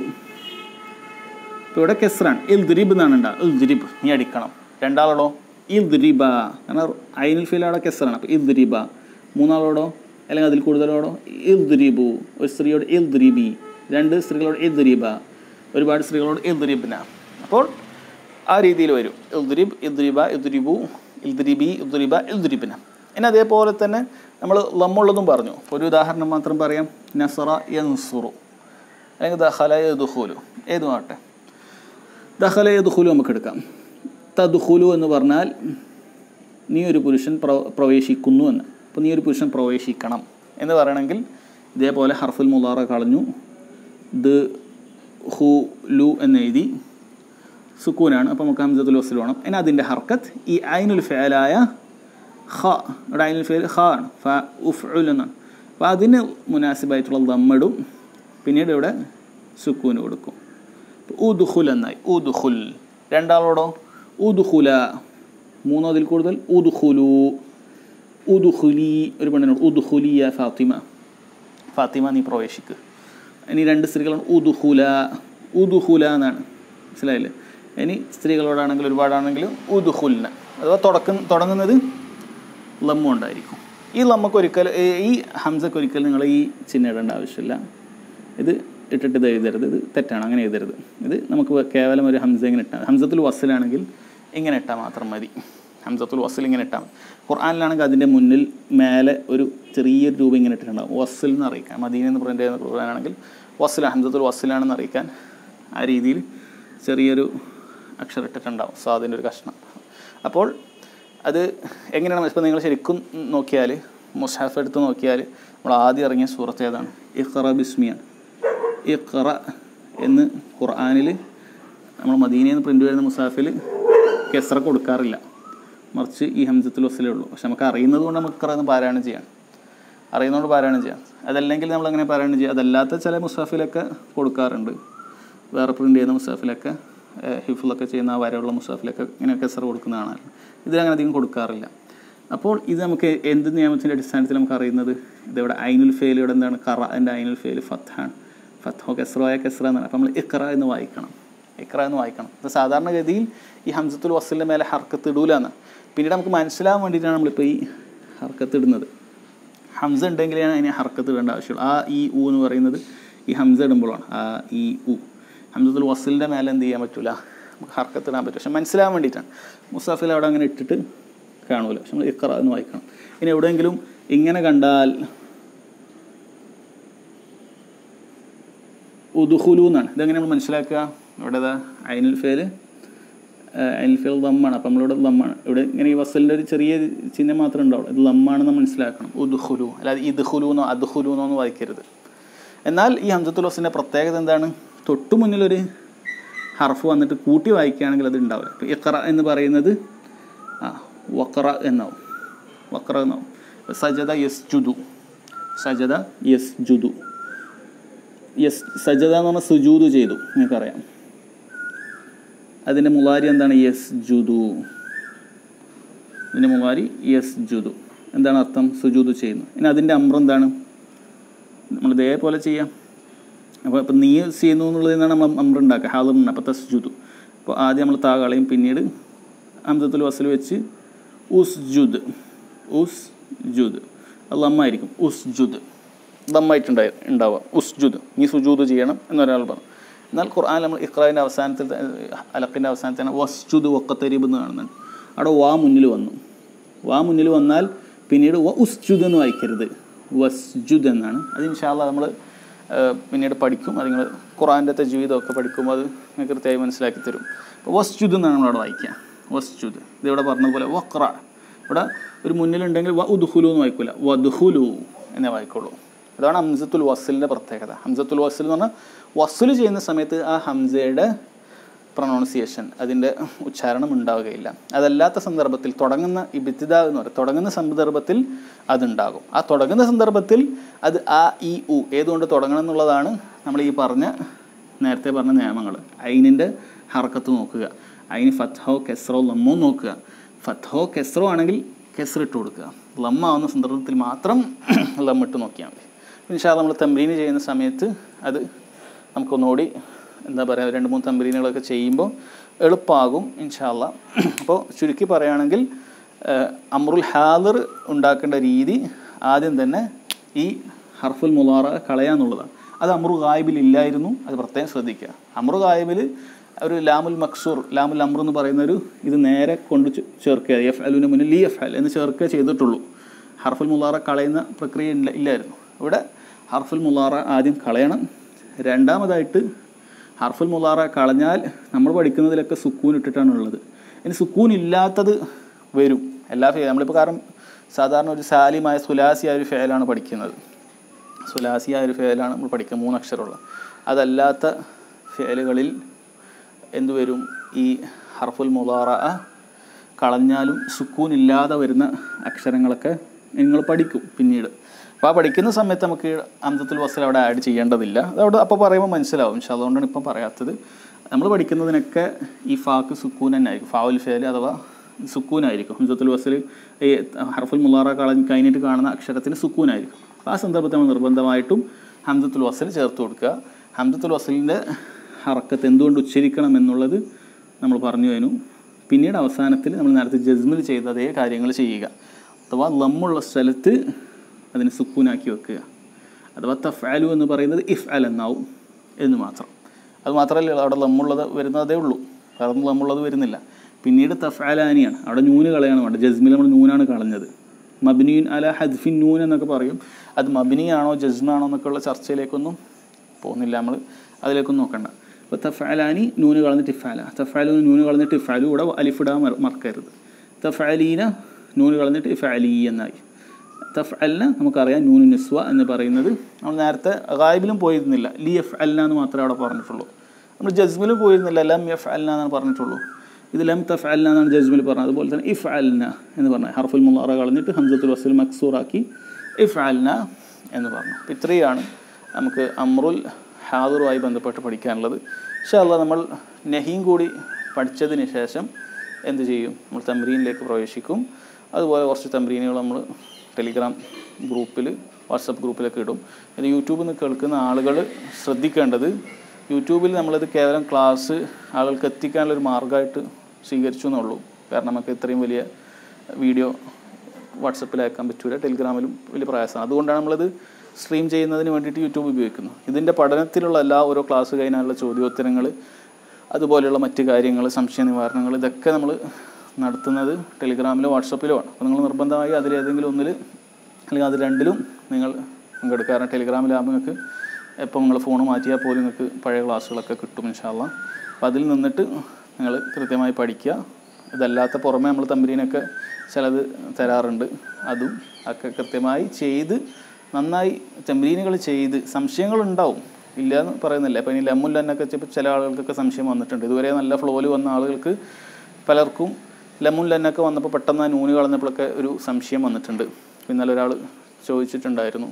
ഇപ്പോൾ ഇവിടെ കെസ്റാണ് ഇൽ ദുരിബ് എന്നാണ് ഉണ്ടാവുക ഇൽ ദുരിബ് നീ അടിക്കണം രണ്ടാളോടോ ഇൽ ദുരിബ കാരണം ഐനുൽ ഫീൽ അവിടെ കെസ്റാണ് അപ്പോൾ ഇൽ ദുരിബ മൂന്നാളോടോ അല്ലെങ്കിൽ അതിൽ കൂടുതലോടോ ഇൽ ദുരിബു ഒരു സ്ത്രീയോട് ഇൽ ദുരിബി രണ്ട് സ്ത്രീകളോട് ഇൽ ദുരിബ ഒരുപാട് സ്ത്രീകളോട് ഇൽ ദുരിബിന അപ്പോൾ ആ രീതിയിൽ വരും ഇൽ ദുരിബ് ഇൽ ദുരിബ ഇൽ ദുരിബു ഇൽ ദുരിബി ഇൽ ദുരിബ ഇൽ ദുരിബിന ഇനി അതേപോലെ തന്നെ നമ്മൾ ലമ്മുള്ളതും പറഞ്ഞു ഒരു ഉദാഹരണം മാത്രം പറയാം നസറ യൻസുറു അല്ലെങ്കിൽ ദഹല ദുഹൂലു ഏതും ആട്ടെ ദഹല ദുഹുലു നമുക്ക് എടുക്കാം തദുഹുലു എന്ന് പറഞ്ഞാൽ നീ ഒരു പുരുഷൻ പ്ര പ്രവേശിക്കുന്നു എന്ന് അപ്പോൾ നീ ഒരു പുരുഷൻ പ്രവേശിക്കണം എന്ന് പറയണമെങ്കിൽ ഇതേപോലെ ഹർഫുൽ മുലാറ കളഞ്ഞു ദ് ഹു ലു എന്ന് എഴുതി സുക്കൂനാണ് അപ്പോൾ നമുക്ക് ഹംസത്തുൽ വസ്ലു വേണം ഇനി അതിൻ്റെ ഹർക്കത്ത് ഈ ഐനുൽ ഫേലായ ഖ ഇവിടെ ഐനുൽ ഫേൽ ഖ ആണ് ഫ ഉഫ് ഉൽ എന്നാണ് അപ്പോൾ അതിന് മുനാസിബായിട്ടുള്ള ദമ്മിടും പിന്നീട് ഇവിടെ സുക്കൂന് കൊടുക്കും ഉദുഹുൽ എന്നായി ഉദുഹുൽ രണ്ടാളോടോ ഉദുഹുല മൂന്നോ അതിൽ കൂടുതൽ ഉദുഹുലു ഉദുഹുലി ഒരു പെണ്ണിനോട് ഉദുഹുലിയ ഫാത്തിമ ഫാത്തിമ നീ പ്രവേശിക്ക് ഇനി രണ്ട് സ്ത്രീകളാണ് ഉദുഹുല ഉദുഹുല എന്നാണ് മനസ്സിലായില്ലേ ഇനി സ്ത്രീകളോടാണെങ്കിൽ ഒരുപാടാണെങ്കിലും ഉദുഹുലിന അഥവാ തുടക്കം തുടങ്ങുന്നത് ലമ്മ ഉണ്ടായിരിക്കും ഈ ലമ്മക്ക് ഒരിക്കൽ ഈ ഹംസക്ക് ഒരിക്കൽ നിങ്ങൾ ഈ ചിഹ്നം ഇടേണ്ട ആവശ്യമില്ല ഇത് ഇട്ടിട്ട് ഇത് എഴുതരുത് ഇത് തെറ്റാണ് അങ്ങനെ എഴുതരുത് ഇത് നമുക്ക് കേവലം ഒരു ഹംസ ഇങ്ങനെ ഇട്ടാൽ ഹംസത്തുൽ വസ്സിലാണെങ്കിൽ ഇങ്ങനെ ഇട്ടാൽ മാത്രം മതി ഹംസത്തുൽ വസ്സിൽ ഇങ്ങനെ ഇട്ടാൽ മതി ഖുർആാനിലാണെങ്കിൽ അതിൻ്റെ മുന്നിൽ മേലെ ഒരു ചെറിയൊരു രൂപം ഇങ്ങനെ ഇട്ടിട്ടുണ്ടാവും വസ്സിൽ എന്ന് അറിയിക്കാൻ മദീന എന്ന് പ്രിൻ്റ് ചെയ്യുന്ന ഖുർആാനാണെങ്കിൽ വസ്സില ഹംസത്തുൽ വസ്സിലാണെന്ന് അറിയിക്കാൻ ആ രീതിയിൽ ചെറിയൊരു അക്ഷരം ഇട്ടിട്ടുണ്ടാവും സ്വാദിൻ്റെ ഒരു കഷ്ണം അപ്പോൾ അത് എങ്ങനെയാണ് ഇപ്പോൾ നിങ്ങൾ ശരിക്കും നോക്കിയാൽ മുസാഫ് എടുത്ത് നോക്കിയാൽ നമ്മൾ ആദ്യം ഇറങ്ങിയ സൂറത്ത് ഏതാണ് ഇഖറ ബിസ്മിയാണ് ഇഖറ എന്ന് ഖുർആാനിൽ നമ്മൾ മദീനയിൽ നിന്ന് പ്രിൻ്റ് വരുന്ന മുസാഫിൽ കെസ്ര കൊടുക്കാറില്ല മറിച്ച് ഈ ഹംസത്തുൽ വസ്സിലേ ഉള്ളൂ പക്ഷെ നമുക്ക് അറിയുന്നത് കൊണ്ട് നമുക്ക് ഇഖറ എന്ന് പാരായണം ചെയ്യാം അറിയുന്നതുകൊണ്ട് പാരായണം ചെയ്യാം അതല്ലെങ്കിൽ നമ്മൾ അങ്ങനെ പാരായണം ചെയ്യാം അതല്ലാത്ത ചില മുസാഫിലൊക്കെ കൊടുക്കാറുണ്ട് വേറെ പ്രിൻ്റ് ചെയ്യുന്ന മുസാഫിലൊക്കെ ഹിഫിലൊക്കെ ചെയ്യുന്ന ആ വരെയുള്ള മുസാഫിലൊക്കെ ഇങ്ങനെ കെസർ കൊടുക്കുന്ന കാണാറുണ്ട് ഇതിലങ്ങനെ അധികം കൊടുക്കാറില്ല അപ്പോൾ ഇത് നമുക്ക് എന്ത് നിയമത്തിൻ്റെ അടിസ്ഥാനത്തിൽ നമുക്ക് അറിയുന്നത് ഇതിവിടെ ഐനുൽ ഫെയിൽ ഇവിടെ എന്താണ് കറ എൻ്റെ ഐനുൽ ഫെയിൽ ഫത്താണ് ഫത്തോ കെസ്റോയ കെസ്ര എന്നാണ് അപ്പോൾ നമ്മൾ ഇക്ര എന്ന് വായിക്കണം ഇക്ര എന്ന് വായിക്കണം ഇത് സാധാരണഗതിയിൽ ഈ ഹംസത്തുൽ വസ്സിൻ്റെ മേലെ ഹർക്കത്ത് ഇടൂലെന്ന് പിന്നീട് നമുക്ക് മനസ്സിലാവാൻ വേണ്ടിയിട്ടാണ് നമ്മളിപ്പോൾ ഈ ഹർക്കത്ത് ഇടുന്നത് ഹംസ ഉണ്ടെങ്കിലാണ് അതിന് ഹർക്കത്ത് ഇടേണ്ട ആവശ്യമുള്ളൂ ആ ഈ ഉ എന്ന് പറയുന്നത് ഈ ഹംസ ഇടുമ്പോഴാണ് ആ ഈ ഉ ഹംസത്തുൽ വസ്സിലിൻ്റെ മേലെ എന്ത് ചെയ്യാൻ പറ്റില്ല നമുക്ക് ഹർക്കത്ത് ഇടാൻ പറ്റും പക്ഷെ മനസ്സിലാവാൻ വേണ്ടിയിട്ടാണ് മുസാഫിൽ അവിടെ അങ്ങനെ ഇട്ടിട്ട് കാണൂല പക്ഷെ നമ്മൾ ഇക്കറ എന്ന് വായിക്കണം ഇനി എവിടെയെങ്കിലും ഇങ്ങനെ കണ്ടാൽ ഉദുഹുലു എന്നാണ് ഇതെങ്ങനെ നമ്മൾ മനസ്സിലാക്കുക ഇവിടെ ഇതാ അയിനുൽ ഫേല് അയിനുൽ ഫേൽ ദമ്മാണ് അപ്പം നമ്മളിവിടെ ദമ്മാണ് ഇവിടെ ഇങ്ങനെ ഈ വസലിൻ്റെ ഒരു ചെറിയ ചിഹ്നം മാത്രമേ ഉണ്ടാവുള്ളൂ ഇത് ദമ്മാണെന്ന് മനസ്സിലാക്കണം ഉദുഹുലു അല്ലാതെ ഇദ്ഹുലു എന്നോ അദ്ഹുലു എന്നോ ഒന്നും വായിക്കരുത് എന്നാൽ ഈ ഹംസത്തുൽ വസിൻ്റെ പ്രത്യേകത എന്താണ് തൊട്ടു മുന്നിലൊരു ഹർഫ് വന്നിട്ട് കൂട്ടി വായിക്കുകയാണെങ്കിൽ അത് ഉണ്ടാവില്ല ഇപ്പോൾ ഇഖറ എന്ന് പറയുന്നത് ആ വക്ര എന്നാവും വക്ര എന്നാവും സജദ യസ് ജുദു സജദ യസ് ജുദു യസ് സജദ എന്ന് പറഞ്ഞാൽ സുജൂദ് ചെയ്തു നിങ്ങൾക്കറിയാം അതിൻ്റെ മുലാരി എന്താണ് യസ് ജുദു ഇതിൻ്റെ മുലാരി യസ് ജുദു എന്താണ് അർത്ഥം സുജൂദ് ചെയ്യുന്നു ഇനി അതിൻ്റെ അമ്രം എന്താണ് നമ്മൾ ഇതേപോലെ ചെയ്യാം അപ്പോൾ ഇപ്പം നീ ചെയ്യുന്നു എന്നുള്ളതിൽ നിന്നാണ് നമ്മൾ അമ്ര ഉണ്ടാക്കുക ഹാദർ അപ്പോൾ തസ്ജുദു അപ്പോൾ ആദ്യം നമ്മൾ താ കളയും പിന്നീട് അംസത്തുൽ വസൽ വെച്ച് ഉസ് ജുദ് ഉസ് ജുദ് അത് ലമ്മായിരിക്കും ഉസ് ജുദ് ദമ്മായിട്ടുണ്ടായി ഉണ്ടാവുക ഉസ് ജുദ് നീ സുജൂദ് ചെയ്യണം എന്നൊരാൾ പറഞ്ഞു എന്നാൽ ഖുർആൻ നമ്മൾ ഇഖ്റാൻ്റെ അവസാനത്തിൽ അലക്കിൻ്റെ അവസാനത്താണ് വസ്ജുദ് വക്കത്തരീബ് എന്ന് കാണുന്നുണ്ട് അവിടെ വാ മുന്നിൽ വന്നു വാ മുന്നിൽ വന്നാൽ പിന്നീട് വ ഉസ്ജുദ് എന്ന് വായിക്കരുത് വസ്ജുദ് എന്നാണ് അത് ഇൻഷാല്ല നമ്മൾ പിന്നീട് പഠിക്കും അത് നിങ്ങൾ ഖുറാൻ്റെ തജ്വീദമൊക്കെ പഠിക്കുമ്പോൾ അത് നിങ്ങൾക്ക് കൃത്യമായി മനസ്സിലാക്കി തരും അപ്പോൾ വസ്ജുദ് എന്നാണ് നമ്മളവിടെ വായിക്കുക വസ്ജുദ് ഇതിവിടെ പറഞ്ഞതുപോലെ വക്ര ഇവിടെ ഒരു മുന്നിലുണ്ടെങ്കിൽ വ ഉദ്ഹുലു എന്ന് വായിക്കില്ല വദ്ഹുലു എന്നേ വായിക്കുള്ളൂ അതാണ് ഹംസത്തുൽ വസ്സിലിൻ്റെ പ്രത്യേകത ഹംസത്തുൽ വസ്സിൽ എന്ന് പറഞ്ഞാൽ വസ്സുൽ ചെയ്യുന്ന സമയത്ത് ആ ഹംസയുടെ പ്രൊണൗൺസിയേഷൻ അതിൻ്റെ ഉച്ചാരണം ഉണ്ടാവുകയില്ല അതല്ലാത്ത സന്ദർഭത്തിൽ തുടങ്ങുന്ന ഇബിത്തിദ എന്ന് പറയും തുടങ്ങുന്ന സന്ദർഭത്തിൽ അതുണ്ടാകും ആ തുടങ്ങുന്ന സന്ദർഭത്തിൽ അത് ആ ഇ ഉ ഏതുകൊണ്ട് തുടങ്ങണം എന്നുള്ളതാണ് നമ്മൾ ഈ പറഞ്ഞ നേരത്തെ പറഞ്ഞ നിയമങ്ങൾ അയിനിൻ്റെ ഹർക്കത്ത് നോക്കുക അയിന് ഫത്ഹോ കെസ്രോ ലമ്മോ നോക്കുക ഫത്ഹോ കെസ്രോ ആണെങ്കിൽ കെസ്റിട്ട് കൊടുക്കുക ലമ്മാവുന്ന സന്ദർഭത്തിൽ മാത്രം ലമ്മിട്ട് നോക്കിയാൽ മതി ഇൻഷാ നമ്മൾ തമ്പ്രീന് ചെയ്യുന്ന സമയത്ത് അത് നമുക്കൊന്നുകൂടി എന്താ പറയുക രണ്ട് മൂന്ന് തമ്പരീനുകളൊക്കെ ചെയ്യുമ്പോൾ എളുപ്പമാകും ഇൻഷാല്ല അപ്പോൾ ചുരുക്കി പറയുകയാണെങ്കിൽ അമ്രുൽ ഹാദർ ഉണ്ടാക്കേണ്ട രീതി ആദ്യം തന്നെ ഈ ഹർഫുൽ മുലാറ കളയാന്നുള്ളതാണ് അത് അമ്രു ഗായിബിൽ ഇല്ലായിരുന്നു അത് പ്രത്യേകം ശ്രദ്ധിക്കുക അമ്രു ഗായിബിൽ ഒരു ലാമുൽ മക്സൂർ ലാമുൽ അമ്രു എന്ന് പറയുന്ന ഒരു ഇത് നേരെ കൊണ്ട് ചേർക്കുക എഫ് അലുവിന് മുന്നിൽ ലി എഫ് അൽ എന്ന് ചേർക്കുക ചെയ്തിട്ടുള്ളൂ ഹർഫുൽ മുലാറ കളയുന്ന പ്രക്രിയ ഇല്ല ഇല്ലായിരുന്നു ഇവിടെ ഹർഫുൽ മുലാറ ആദ്യം കളയണം രണ്ടാമതായിട്ട് ഹർഫുൽ മുലാറ കളഞ്ഞാൽ നമ്മൾ പഠിക്കുന്നതിലൊക്കെ സുക്കൂൻ ഇട്ടിട്ടാണ് ഉള്ളത് ഇനി സുക്കൂൻ ഇല്ലാത്തത് വരും എല്ലാ ഫേ നമ്മളിപ്പോൾ കാരണം സാധാരണ ഒരു സാലിമായ സുലാസിയായ ഒരു ഫേലാണ് പഠിക്കുന്നത് സുലാസിയായ ഒരു ഫേലാണ് നമ്മൾ പഠിക്കുക മൂന്നക്ഷരമുള്ള അതല്ലാത്ത ഫേലുകളിൽ എന്തു വരും ഈ ഹർഫുൽ മുലാറ കളഞ്ഞാലും സുക്കൂൻ ഇല്ലാതെ വരുന്ന അക്ഷരങ്ങളൊക്കെ നിങ്ങൾ പഠിക്കും പിന്നീട് അപ്പോൾ ആ പഠിക്കുന്ന സമയത്ത് നമുക്ക് അന്തത്തിൽ വസ്ത്രം അവിടെ ആഡ് ചെയ്യേണ്ടതില്ല അത് അവിടെ അപ്പോൾ പറയുമ്പോൾ മനസ്സിലാവും പക്ഷെ അതുകൊണ്ടാണ് ഇപ്പം പറയാത്തത് നമ്മൾ പഠിക്കുന്നതിനൊക്കെ ഈ ഫാക്ക് സുക്കൂൻ തന്നെ ആയിരിക്കും ഫാവുൽ ഫേൽ അഥവാ സുക്കൂനായിരിക്കും ഹംസത്തുൽ വസ്ൽ ഈ ഹർഫുൽ മുലാറ കളഞ്ഞ് കഴിഞ്ഞിട്ട് കാണുന്ന അക്ഷരത്തിന് സുക്കൂനായിരിക്കും അപ്പോൾ ആ സന്ദർഭത്തിൽ നമ്മൾ നിർബന്ധമായിട്ടും ഹംസത്തുൽ വസ്ൽ ചേർത്ത് കൊടുക്കുക ഹംസത്തുൽ വസ്ലിൻ്റെ ഹറക്കത്ത് എന്തുകൊണ്ട് ഉച്ചരിക്കണം എന്നുള്ളത് നമ്മൾ പറഞ്ഞു കഴിഞ്ഞു പിന്നീട് അവസാനത്തിൽ നമ്മൾ നേരത്തെ ജസ്മിൽ ചെയ്ത അതേ കാര്യങ്ങൾ ചെയ്യുക അഥവാ ലമ്മുള്ള സ്ഥലത്ത് അതിനെ സുക്കൂനാക്കി വെക്കുക അഥവാ തഫാലു എന്ന് പറയുന്നത് ഇഫ് അൽ എന്നാവും എന്ന് മാത്രം അത് മാത്രമല്ല അവിടെ ലമ്മുള്ളത് വരുന്നതേ ഉള്ളൂ കാരണം ലമ്മുള്ളത് വരുന്നില്ല പിന്നീട് തഫാലാനിയാണ് അവിടെ നൂന് കളയാണ് വേണ്ടത് ജസ്മിൽ നമ്മൾ നൂനാണ് കളഞ്ഞത് മബിനീൻ അല ഹദ്ഫിൻ നൂൻ എന്നൊക്കെ പറയും അത് മബിനിയാണോ ജസ്മാണോ എന്നൊക്കെയുള്ള ചർച്ചയിലേക്കൊന്നും പോകുന്നില്ല നമ്മൾ അതിലേക്കൊന്നും നോക്കണ്ട അപ്പോൾ തഫാലാനി നൂന് കളഞ്ഞ് ടിഫാല തഫാലു നൂന് കളഞ്ഞ് ടിഫാലു ഇവിടെ അലിഫിടാൻ മറ- മറക്കരുത് തഫാലീന നൂന് കളഞ്ഞിട്ട് ഇഫാലി എന്നായി തഫ്അലിന് നമുക്കറിയാം നൂനു നിസ്വ എന്ന് പറയുന്നത് നമ്മൾ നേരത്തെ ഗായിബിലും പോയിരുന്നില്ല ലി എഫ് അൽന എന്ന് മാത്രമേ അവിടെ പറഞ്ഞിട്ടുള്ളൂ നമ്മൾ ജസ്മിലും പോയിരുന്നില്ല ലം എഫ് അൽന എന്നാണ് പറഞ്ഞിട്ടുള്ളൂ ഇത് ലം തഫ് അൽന എന്നാണ് ജസ്മിൽ പറഞ്ഞത് അതുപോലെ തന്നെ ഇഫ് അൽന എന്ന് പറഞ്ഞു ഹർഫുൽ മുല്ലാറ കളഞ്ഞിട്ട് ഹംസത്തുൽ വസുൽ മക്സൂറാക്കി ഇഫ് അൽന എന്ന് പറഞ്ഞു അപ്പോൾ ഇത്രയാണ് നമുക്ക് അമ്രുൽ ഹാദറുമായി ബന്ധപ്പെട്ട് പഠിക്കാനുള്ളത് പക്ഷേ അല്ല നമ്മൾ നഹീം കൂടി പഠിച്ചതിന് ശേഷം എന്ത് ചെയ്യും നമ്മൾ തമ്രീനിലേക്ക് പ്രവേശിക്കും അതുപോലെ കുറച്ച് തമ്രീനുകൾ നമ്മൾ ടെലിഗ്രാം ഗ്രൂപ്പിൽ വാട്സപ്പ് ഗ്രൂപ്പിലൊക്കെ ഇടും ഇത് യൂട്യൂബിൽ നിന്ന് കേൾക്കുന്ന ആളുകൾ ശ്രദ്ധിക്കേണ്ടത് യൂട്യൂബിൽ നമ്മളത് കേവലം ക്ലാസ് ആളുകൾക്ക് എത്തിക്കാനുള്ള ഒരു മാർഗ്ഗമായിട്ട് സ്വീകരിച്ചു എന്നുള്ളൂ കാരണം നമുക്ക് ഇത്രയും വലിയ വീഡിയോ വാട്സപ്പിൽ അയക്കാൻ പറ്റൂല ടെലിഗ്രാമിലും വലിയ പ്രയാസമാണ് അതുകൊണ്ടാണ് നമ്മളത് സ്ട്രീം ചെയ്യുന്നതിന് വേണ്ടിയിട്ട് യൂട്യൂബ് ഉപയോഗിക്കുന്നത് ഇതിൻ്റെ പഠനത്തിലുള്ള എല്ലാ ഓരോ ക്ലാസ് കഴിഞ്ഞാലുള്ള ചോദ്യോത്തരങ്ങൾ അതുപോലെയുള്ള മറ്റ് കാര്യങ്ങൾ സംശയ നിവാരണങ്ങൾ ഇതൊക്കെ നമ്മൾ നടത്തുന്നത് ടെലിഗ്രാമിലോ വാട്സപ്പിലോ ആണ് അപ്പോൾ നിങ്ങൾ നിർബന്ധമായി അതിലേതെങ്കിലും ഒന്നിൽ അല്ലെങ്കിൽ അത് രണ്ടിലും നിങ്ങൾ പങ്കെടുക്കുക കാരണം ടെലിഗ്രാമിലാകുമ്പോൾ നിങ്ങൾക്ക് എപ്പോൾ നിങ്ങൾ ഫോൺ മാറ്റിയാൽ പോലും നിങ്ങൾക്ക് പഴയ ക്ലാസ്സുകളൊക്കെ കിട്ടും ഇൻഷാല്ല അപ്പോൾ അതിൽ നിന്നിട്ട് നിങ്ങൾ കൃത്യമായി പഠിക്കുക ഇതല്ലാത്ത പുറമെ നമ്മൾ തമ്പരീനൊക്കെ ചിലത് തരാറുണ്ട് അതും ഒക്കെ കൃത്യമായി ചെയ്ത് നന്നായി തമ്പരീനുകൾ ചെയ്ത് സംശയങ്ങളുണ്ടാവും ഇല്ല എന്ന് പറയുന്നില്ല അപ്പോൾ ഇനി ലെമ്മുൽ എന്നൊക്കെ വെച്ചപ്പോൾ ചില ആളുകൾക്കൊക്കെ സംശയം വന്നിട്ടുണ്ട് ഇതുവരെ നല്ല ഫ്ലോയിൽ വന്ന ആളുകൾക്ക് പലർക്കും ലെമുൻ ലന്നൊക്കെ വന്നപ്പോൾ പെട്ടെന്ന് ആ നൂന് കളഞ്ഞപ്പോഴൊക്കെ ഒരു സംശയം വന്നിട്ടുണ്ട് ഇന്നലെ ഒരാൾ ചോദിച്ചിട്ടുണ്ടായിരുന്നു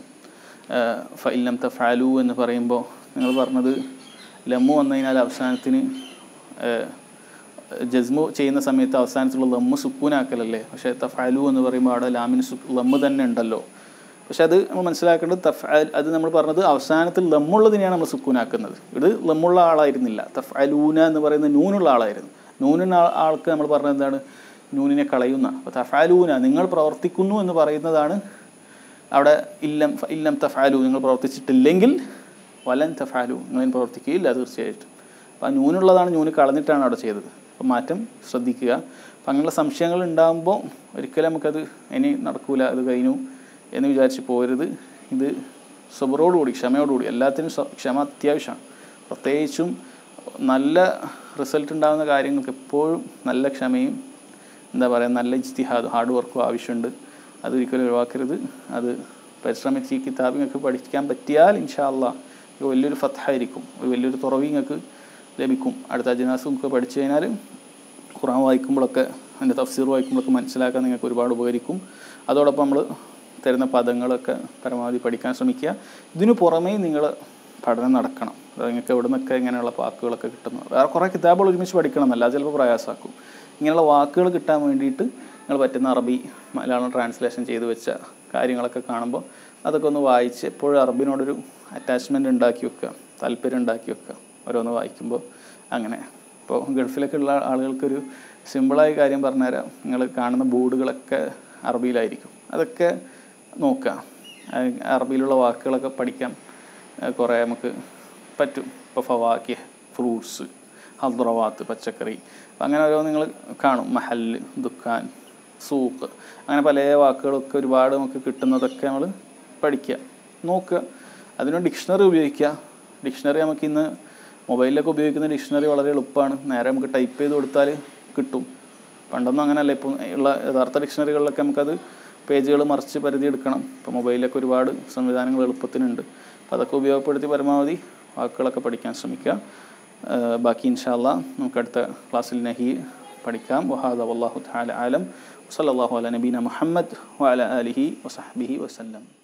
ഫൈലം ഫാലു എന്ന് പറയുമ്പോൾ നിങ്ങൾ പറഞ്ഞത് ലമ്മു വന്നു കഴിഞ്ഞാൽ അവസാനത്തിന് ഏഹ്, ജസ്മു ചെയ്യുന്ന സമയത്ത് അവസാനത്തുള്ള ലമ്മ് സുക്കൂനാക്കലല്ലേ പക്ഷേ തഫാലു എന്ന് പറയുമ്പോൾ അവിടെ ലാമിന് സു ലമ്മ് തന്നെ ഉണ്ടല്ലോ പക്ഷെ അത് നമ്മൾ മനസ്സിലാക്കേണ്ടത് തഫാൽ അത് നമ്മൾ പറഞ്ഞത് അവസാനത്തിൽ ലമ്മുള്ളതിനെയാണ് നമ്മൾ സുക്കൂനാക്കുന്നത് ഇത് ലമ്മുള്ള ആളായിരുന്നില്ല തഫാലൂന എന്ന് പറയുന്ന നൂനുള്ള ആളായിരുന്നു നൂനിന് ആ- ആൾക്ക് നമ്മൾ പറഞ്ഞത് എന്താണ് നൂനിനെ കളയുന്ന അപ്പോൾ തഫാലൂന നിങ്ങൾ പ്രവർത്തിക്കുന്നു എന്ന് പറയുന്നതാണ് അവിടെ ഇല്ലം ഫ- ഇല്ലം തഫാലു നിങ്ങൾ പ്രവർത്തിച്ചിട്ടില്ലെങ്കിൽ വലൻ തഫാലു നിങ്ങൾ ഇനി പ്രവർത്തിക്കുകയില്ല തീർച്ചയായിട്ടും അപ്പോൾ ആ നൂനുള്ളതാണ് നൂന് കളഞ്ഞിട്ടാണ് അവിടെ ചെയ്തത് അപ്പോൾ മാറ്റം ശ്രദ്ധിക്കുക അപ്പം അങ്ങനെയുള്ള സംശയങ്ങൾ ഉണ്ടാകുമ്പോൾ ഒരിക്കലും നമുക്കത് ഇനി നടക്കൂല അത് കഴിഞ്ഞു എന്ന് വിചാരിച്ച് പോരുത് ഇത് സ്വബറോടുകൂടി ക്ഷമയോടുകൂടി എല്ലാത്തിനും സ്വ- ക്ഷമ അത്യാവശ്യമാണ് പ്രത്യേകിച്ചും നല്ല റിസൾട്ട് ഉണ്ടാകുന്ന കാര്യങ്ങൾക്ക് എപ്പോഴും നല്ല ക്ഷമയും എന്താ പറയുക നല്ല ഇജ്തിഹാദ് ഹാർഡ് വർക്കും ആവശ്യമുണ്ട് അതൊരിക്കലും ഒഴിവാക്കരുത് അത് പരിശ്രമിച്ച് ഈ കിതാബ് നിങ്ങൾക്ക് പഠിക്കാൻ പറ്റിയാൽ ഇൻഷാ അല്ലാ ഇത് വലിയൊരു ഫത്തായിരിക്കും ഒരു വലിയൊരു തുറവി നിങ്ങൾക്ക് ലഭിക്കും അടുത്ത അജനാസും ഒക്കെ പഠിച്ചു കഴിഞ്ഞാൽ ഖുറാൻ വായിക്കുമ്പോഴൊക്കെ അതിൻ്റെ തഫ്സീർ വായിക്കുമ്പോഴൊക്കെ മനസ്സിലാക്കാൻ നിങ്ങൾക്ക് ഒരുപാട് ഉപകരിക്കും അതോടൊപ്പം നമ്മൾ തരുന്ന പദങ്ങളൊക്കെ പരമാവധി പഠിക്കാൻ ശ്രമിക്കുക ഇതിനു പുറമേ നിങ്ങൾ പഠനം നടക്കണം അത് നിങ്ങൾക്ക് എവിടെ നിന്നൊക്കെ ഇങ്ങനെയുള്ള വാക്കുകളൊക്കെ കിട്ടുന്നത് വേറെ കുറേ കിതാബുകൾ ഒരുമിച്ച് പഠിക്കണം എന്നല്ല അത് ചിലപ്പോൾ പ്രയാസമാക്കും ഇങ്ങനെയുള്ള വാക്കുകൾ കിട്ടാൻ വേണ്ടിയിട്ട് നിങ്ങൾ പറ്റുന്ന അറബി മലയാളം ട്രാൻസ്ലേഷൻ ചെയ്ത് വെച്ച കാര്യങ്ങളൊക്കെ കാണുമ്പോൾ അതൊക്കെ ഒന്ന് വായിച്ച് എപ്പോഴും അറബിനോടൊരു അറ്റാച്ച്മെൻ്റ് ഉണ്ടാക്കി വെക്കുക താല്പര്യം ഉണ്ടാക്കി വെക്കുക ഓരോന്ന് വായിക്കുമ്പോൾ അങ്ങനെ ഇപ്പോൾ ഗൾഫിലൊക്കെ ഉള്ള ആളുകൾക്കൊരു സിമ്പിളായ കാര്യം പറഞ്ഞുതരാം നിങ്ങൾ കാണുന്ന ബോർഡുകളൊക്കെ അറബിയിലായിരിക്കും അതൊക്കെ നോക്കുക ആ അറബിയിലുള്ള വാക്കുകളൊക്കെ പഠിക്കാൻ ആ, കുറേ നമുക്ക് പറ്റും ഇപ്പോൾ ഫവാക്കിയ ഫ്രൂട്ട്സ് ഹദ്രവാത്ത് പച്ചക്കറി അപ്പം അങ്ങനെ ഓരോ നിങ്ങൾ കാണും മഹല്ല് ദുക്കാൻ സൂക്ക് അങ്ങനെ പല വാക്കുകളൊക്കെ ഒരുപാട് നമുക്ക് കിട്ടുന്നതൊക്കെ നമ്മൾ പഠിക്കുക നോക്കുക അതിന് ഡിക്ഷണറി ഉപയോഗിക്കുക ഡിക്ഷണറി നമുക്ക് ഇന്ന് മൊബൈലിലൊക്കെ ഉപയോഗിക്കുന്ന ഡിക്ഷണറി വളരെ എളുപ്പമാണ് നേരെ നമുക്ക് ടൈപ്പ് ചെയ്ത് കൊടുത്താൽ കിട്ടും പണ്ടൊന്നും അങ്ങനെയല്ല ഇപ്പം ഉള്ള യഥാർത്ഥ ഡിക്ഷണറികളിലൊക്കെ നമുക്കത് പേജുകൾ മറിച്ച് പരിധി എടുക്കണം ഇപ്പോൾ മൊബൈലിലൊക്കെ ഒരുപാട് സംവിധാനങ്ങൾ എളുപ്പത്തിനുണ്ട് അപ്പോൾ അതൊക്കെ ഉപയോഗപ്പെടുത്തി പരമാവധി വാക്കുകളൊക്കെ പഠിക്കാൻ ശ്രമിക്കുക آه، باقي إن شاء الله نكرت كلاس النهي പഠിക്കാം وهذا والله تعالى عالم وصلى الله على نبينا محمد وعلى آله وصحبه وسلم